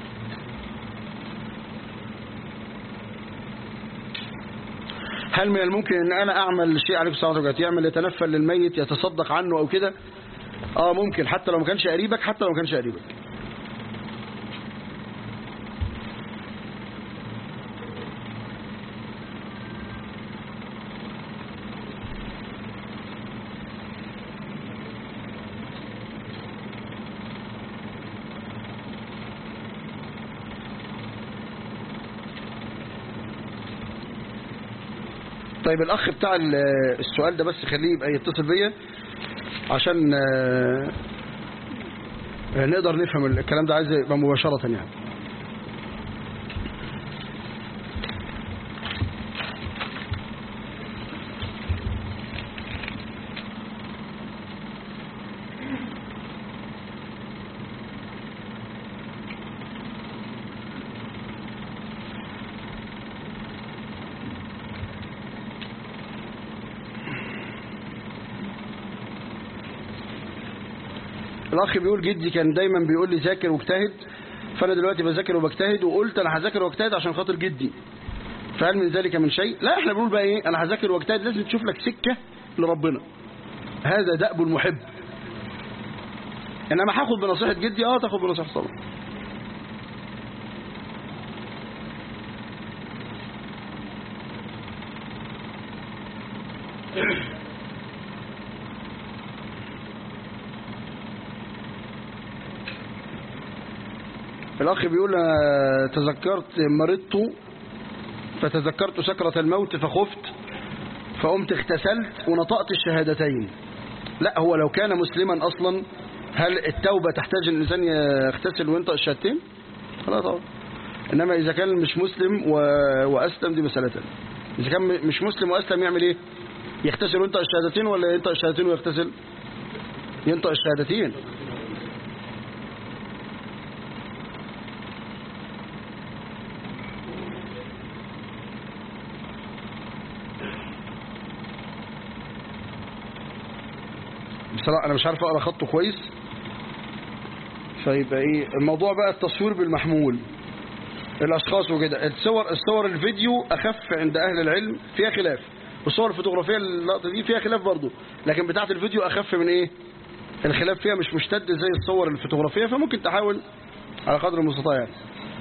هل من الممكن ان انا اعمل شيء عليكم السلام عليكم يعمل يتنفل للميت يتصدق عنه او كده اه ممكن حتى لو ما كانش قريبك حتى لو ما كانش قريبك طيب الأخ بتاع ال- السؤال ده بس خليه يبقى يتصل بيا عشان آه، آه، نقدر نفهم الكلام ده عايز يبقى مباشرة يعني الأخ بيقول جدي كان دايما بيقول لي ذاكر واجتهد فأنا دلوقتي بذاكر وبجتهد وقلت أنا هذاكر واجتهد عشان خاطر جدي فهل من ذلك من شيء؟ لا احنا بنقول بقى ايه أنا هذاكر واجتهد لازم تشوف لك سكة لربنا هذا دأب المحب إنما هاخد بنصيحة جدي اه تاخد بنصيحة صلاح الأخ بيقول أنا تذكرت مرضت فتذكرت سكرة الموت فخفت فقمت اغتسلت ونطقت الشهادتين لا هو لو كان مسلما أصلا هل التوبة تحتاج ان الإنسان يغتسل وينطق الشهادتين لا طبعا إنما إذا كان مش مسلم و... وأسلم دي مسألة تانية. إذا كان م- مش مسلم وأسلم يعمل إيه يغتسل وينطق الشهادتين ولا ينطق الشهادتين ويغتسل ينطق الشهادتين بصراحة أنا مش عارف أقرأ خطه كويس فيبقى إيه الموضوع بقى التصوير بالمحمول الأشخاص وكده الصور الصور الفيديو أخف عند أهل العلم فيها خلاف والصور الفوتوغرافية اللقطة دي فيها خلاف برضو لكن بتاعة الفيديو أخف من إيه الخلاف فيها مش مشتد زي الصور الفوتوغرافية فممكن تحاول على قدر المستطاع يعني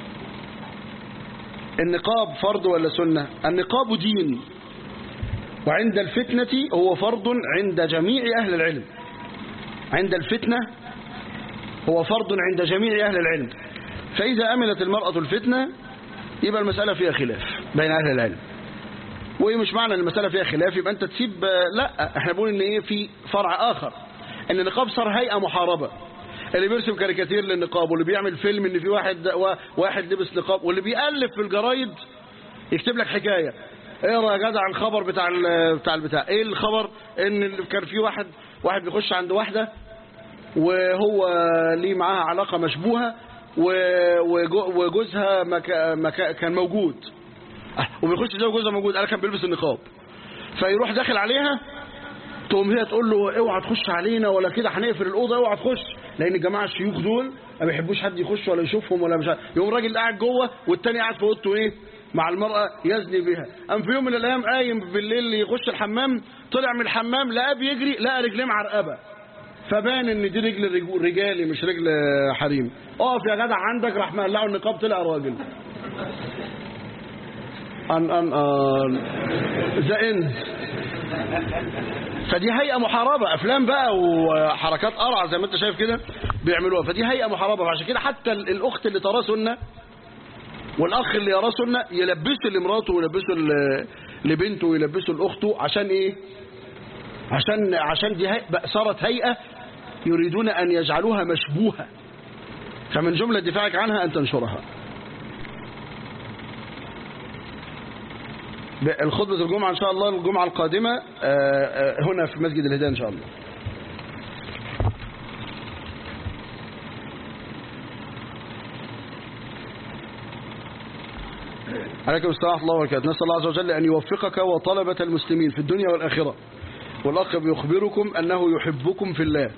النقاب فرض ولا سنة النقاب دين وعند الفتنة هو فرض عند جميع أهل العلم عند الفتنة هو فرض عند جميع أهل العلم فإذا أمنت المرأة الفتنة يبقى المسألة فيها خلاف بين أهل العلم ومش معنى ان المسألة فيها خلاف يبقى أنت تسيب لا احنا بنقول إن إيه في فرع آخر إن النقاب صار هيئة محاربة اللي بيرسم كاريكاتير للنقاب واللي بيعمل فيلم إن في واحد واحد لبس نقاب واللي بيألف في الجرايد يكتب لك حكاية اقرا يا جدع الخبر بتاع ال- بتاع البتاع ايه الخبر ان كان في واحد واحد بيخش عند واحده وهو ليه معاها علاقه مشبوهه و- وجو- وجوزها مكا مكا كان موجود آه، وبيخش زي جوزها موجود انا كان بيلبس النقاب فيروح داخل عليها تقوم هي تقول له اوعى تخش علينا ولا كده هنقفل الاوضه اوعى تخش لان الجماعه الشيوخ دول ما بيحبوش حد يخش ولا يشوفهم ولا مش عارف يقوم الراجل قاعد جوه والتاني قاعد في اوضته ايه مع المرأة يزني بها قام في يوم من الأيام قايم بالليل يخش الحمام طلع من الحمام لقاه بيجري لقى رجليه معرقبة فبان ان دي رجل رجو- رجالي مش رجل حريم اقف يا جدع عندك راح مقلعه النقاب طلع راجل ان ان ان ذا اند فدي هيئة محاربة أفلام بقى وحركات قرع زي ما أنت شايف كده بيعملوها فدي هيئة محاربة فعشان كده حتى ال- الأخت اللي تراه سنة والأخ اللي يراه سنة يلبسه لمراته ويلبسه ل- لبنته ويلبسه لأخته عشان إيه؟ عشان عشان دي هي... بقى صارت هيئة يريدون أن يجعلوها مشبوهة فمن جملة دفاعك عنها أن تنشرها الخطبة الجمعة إن شاء الله الجمعة القادمة آه، آه، هنا في مسجد الهداية إن شاء الله عليكم السلام ورحمة الله وبركاته نسأل الله عز وجل أن يوفقك وطلبة المسلمين في الدنيا والآخرة والأخ بيخبركم أنه يحبكم في الله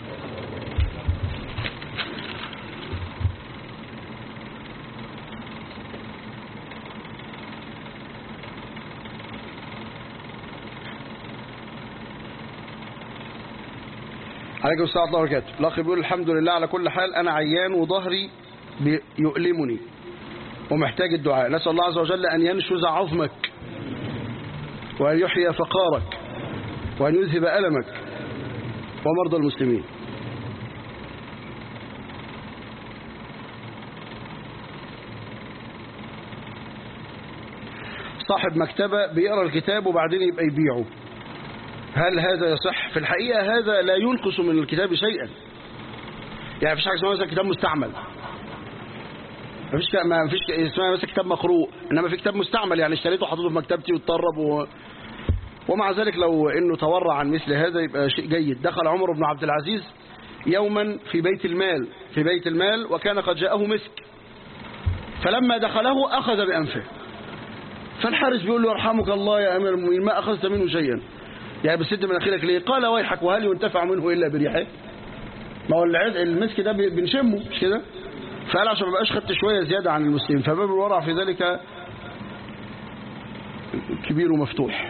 عليكم السلام ورحمة الله وبركاته الأخ بيقول الحمد لله على كل حال أنا عيان وظهري بي- يؤلمني ومحتاج الدعاء نسأل الله عز وجل أن ينشز عظمك وأن يحيي فقارك وأن يذهب ألمك ومرضى المسلمين صاحب مكتبة بيقرأ الكتاب وبعدين يبقى يبيعه هل هذا يصح في الحقيقة هذا لا ينقص من الكتاب شيئا يعني مفيش حاجة اسمها مثلا كتاب مستعمل مفيش ك- ما فيش ك- اسمها مثلا كتاب مقروء انما في كتاب مستعمل يعني اشتريته وحطيته في مكتبتي واتطرب و... ومع ذلك لو انه تورع عن مثل هذا يبقى شيء جيد دخل عمر بن عبد العزيز يوما في بيت المال في بيت المال وكان قد جاءه مسك فلما دخله اخذ بانفه فالحارس بيقول له يرحمك الله يا امير المؤمنين ما اخذت منه شيئا يعني بسد من اخيرك ليه قال ويحك وهل ينتفع منه الا بريحه ما هو العد المسك ده بي- بنشمه مش كده فقال عشان ما بقاش خدت شويه زياده عن المسلمين فباب الورع في ذلك كبير ومفتوح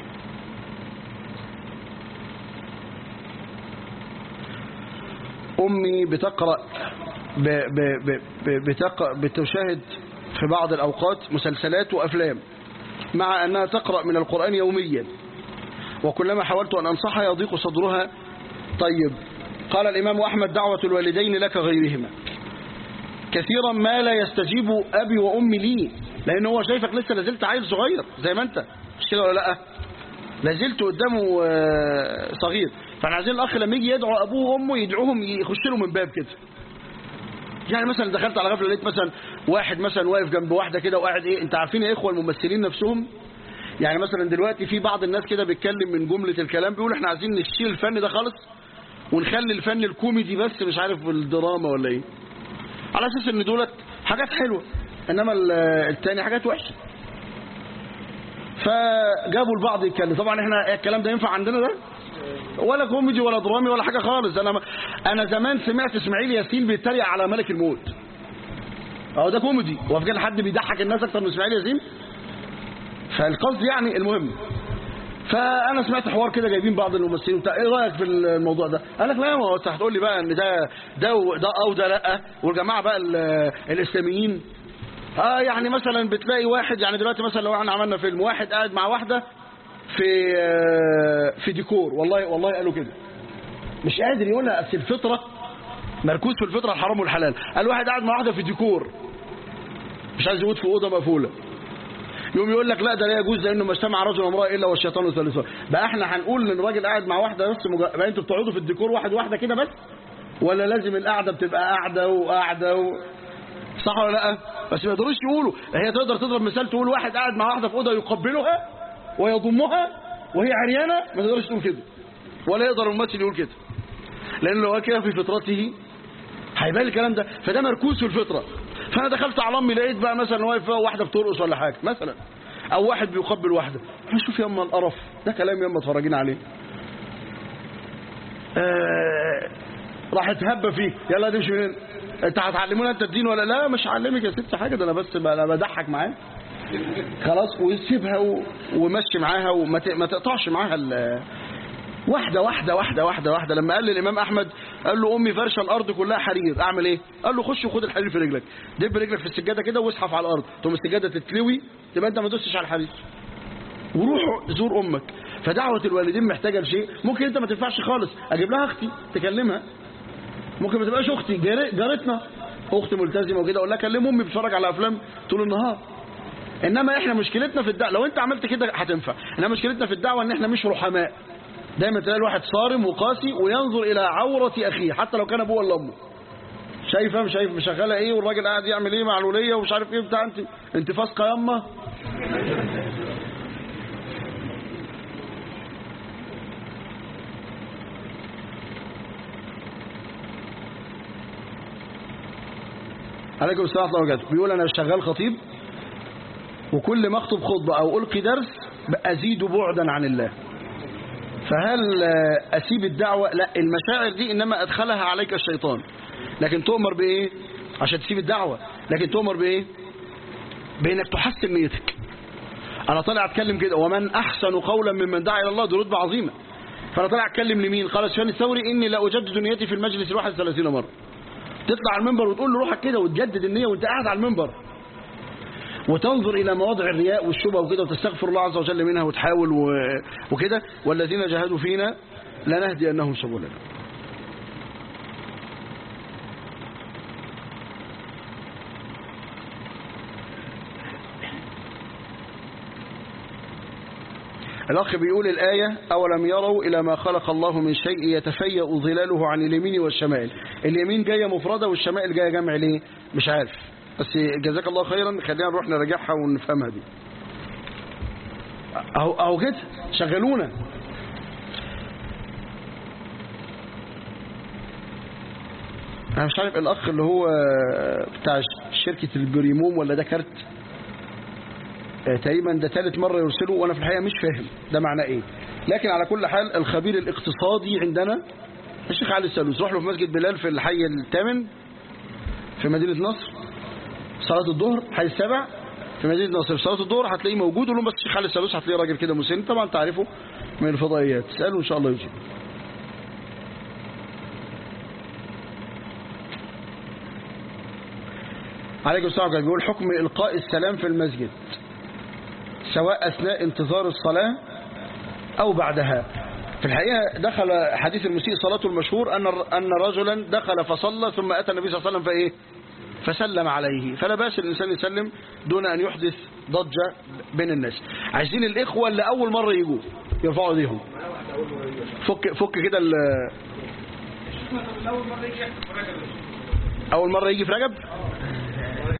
أمي بتقرأ ب ب ب ب بتقرأ بتشاهد في بعض الأوقات مسلسلات وأفلام مع أنها تقرأ من القرآن يوميا وكلما حاولت أن أنصحها يضيق صدرها طيب قال الإمام أحمد دعوة الوالدين لك غيرهما كثيرا ما لا يستجيب أبي وأمي لي لأن هو شايفك لسه لازلت عيل صغير زي ما أنت مش كده ولا لأ لازلت قدامه آه، صغير فاحنا عايزين الأخ لما يجي يدعو أبوه وأمه يدعوهم يخش له من باب كده يعني مثلا دخلت على غفله لقيت مثلا واحد مثلا واقف جنب واحده كده وقاعد ايه انت عارفين يا اخوه الممثلين نفسهم يعني مثلا دلوقتي في بعض الناس كده بيتكلم من جمله الكلام بيقول احنا عايزين نشيل الفن ده خالص ونخلي الفن الكوميدي بس مش عارف الدراما ولا ايه على اساس ان دولت حاجات حلوه انما ال- التاني حاجات وحشه فجابوا البعض يتكلم طبعا احنا الكلام ده ينفع عندنا ده ولا كوميدي ولا درامي ولا حاجه خالص انا انا زمان سمعت اسماعيل ياسين بيتريق على ملك الموت اهو ده كوميدي هو في كده حد بيضحك الناس اكتر من اسماعيل ياسين فالقصد يعني المهم فانا سمعت حوار كده جايبين بعض الممثلين وبتاع ايه رايك في الموضوع ده قال لك لا ما هو انت هتقول لي بقى ان ده ده و- ده او ده لا والجماعه بقى ال- الاسلاميين اه يعني مثلا بتلاقي واحد يعني دلوقتي مثلا لو احنا عملنا فيلم واحد قاعد مع واحده في آه، في ديكور والله والله قالوا كده مش قادر يقولها اصل الفطره مركوز في الفطره الحرام والحلال قال واحد قاعد مع واحده في ديكور مش عايز يقعد في اوضه مقفوله يقوم يقول لك لا ده لا يجوز لانه ما اجتمع رجل وامراه الا والشيطان ثالثه بقى احنا هنقول ان الراجل قاعد مع واحده بس مج... بقى انتوا بتقعدوا في الديكور واحد واحده كده بس ولا لازم القعده بتبقى قاعده وقاعده و... صح ولا لا بس ما يقدروش يقولوا هي تقدر تضرب مثال تقول واحد قاعد مع واحده في اوضه يقبلها ويضمها وهي عريانه ما تقدرش تقول كده ولا يقدر الممثل يقول كده لان لو هو كده في فطرته هيبان الكلام ده فده مركوز في الفطره فانا دخلت على امي لقيت بقى مثلا واقف واحده بترقص ولا حاجه مثلا او واحد بيقبل واحده شوف ياما القرف ده كلام ياما اتفرجين عليه آه راحت هبه فيه يلا نمشي من هنا انت هتعلمونا انت الدين ولا لا مش هعلمك يا ست حاجه ده انا بس ب- انا بضحك معاه خلاص وسيبها و- ومشي معاها وما ت- ما تقطعش معاها ال- واحدة واحدة واحدة واحدة واحدة لما قال للإمام أحمد قال له أمي فرشة الأرض كلها حرير أعمل إيه؟ قال له خش وخد الحرير في رجلك دب رجلك في السجادة كده واسحف على الأرض تقوم السجادة تتلوي تبقى أنت ما دوستش على الحرير وروح زور أمك فدعوة الوالدين محتاجة لشيء ممكن أنت ما تنفعش خالص أجيب لها أختي تكلمها ممكن ما تبقاش أختي جار- جارتنا أخت ملتزمة وكده أقول لها كلم أمي بتتفرج على أفلام طول النهار انما احنا مشكلتنا في الدعوه لو انت عملت كده هتنفع انما مشكلتنا في الدعوه ان احنا مش رحماء دايما تلاقي الواحد صارم وقاسي وينظر الى عوره اخيه حتى لو كان ابوه ولا امه شايفه مش شايف مشغله ايه والراجل قاعد يعمل ايه مع الوليه ومش عارف ايه بتاع انت انت فاسقه ياما عليكم السلام ورحمه الله وبركاته بيقول انا شغال خطيب وكل ما اخطب خطبه او القي درس ازيد بعدا عن الله فهل آه، اسيب الدعوه لا المشاعر دي انما ادخلها عليك الشيطان لكن تؤمر بايه عشان تسيب الدعوه لكن تؤمر بايه بانك تحسن نيتك انا طالع اتكلم كده ومن احسن قولا ممن دعا الى الله دي رتبه عظيمه فانا طالع اتكلم لمين قال سفيان الثوري اني لا اجدد نيتي في المجلس الواحد 30 مره تطلع على المنبر وتقول لروحك كده وتجدد النيه وانت قاعد على المنبر وتنظر إلى مواضع الرياء والشبه وكده وتستغفر الله عز وجل منها وتحاول و... وكده والذين جاهدوا فينا لنهدينهم سبلنا الأخ بيقول الآية أولم يروا إلى ما خلق الله من شيء يتفيأ ظلاله عن اليمين والشمال اليمين جاية مفردة والشمال جاية جمع ليه مش عارف بس جزاك الله خيرا خلينا نروح نراجعها ونفهمها دي أهو, أهو كده شغلونا أنا مش عارف الأخ اللي هو بتاع شركة البريموم ولا ده كارت آه، تقريبا ده ثالث مرة يرسله وأنا في الحقيقة مش فاهم ده معناه إيه لكن على كل حال الخبير الاقتصادي عندنا الشيخ علي السالوس روح له في مسجد بلال في الحي الثامن في مدينة نصر صلاة الظهر حي السابع في مدينة نصر في صلاة الظهر هتلاقيه موجود قول لهم بس الشيخ علي السالوس هتلاقيه راجل كده مسن طبعا تعرفه من الفضائيات اسأله إن شاء الله يجيب عليكم السلام عليكم بيقول حكم إلقاء السلام في المسجد سواء أثناء انتظار الصلاة أو بعدها في الحقيقة دخل حديث المسيء صلاته المشهور أن أن رجلا دخل فصلى ثم أتى النبي صلى الله عليه وسلم فإيه فسلم عليه فلا باس الإنسان يسلم دون أن يحدث ضجة بين الناس عايزين الإخوة اللي أول مرة يجوا يرفعوا ايديهم فك فك كده ال- أول مرة يجي في رجب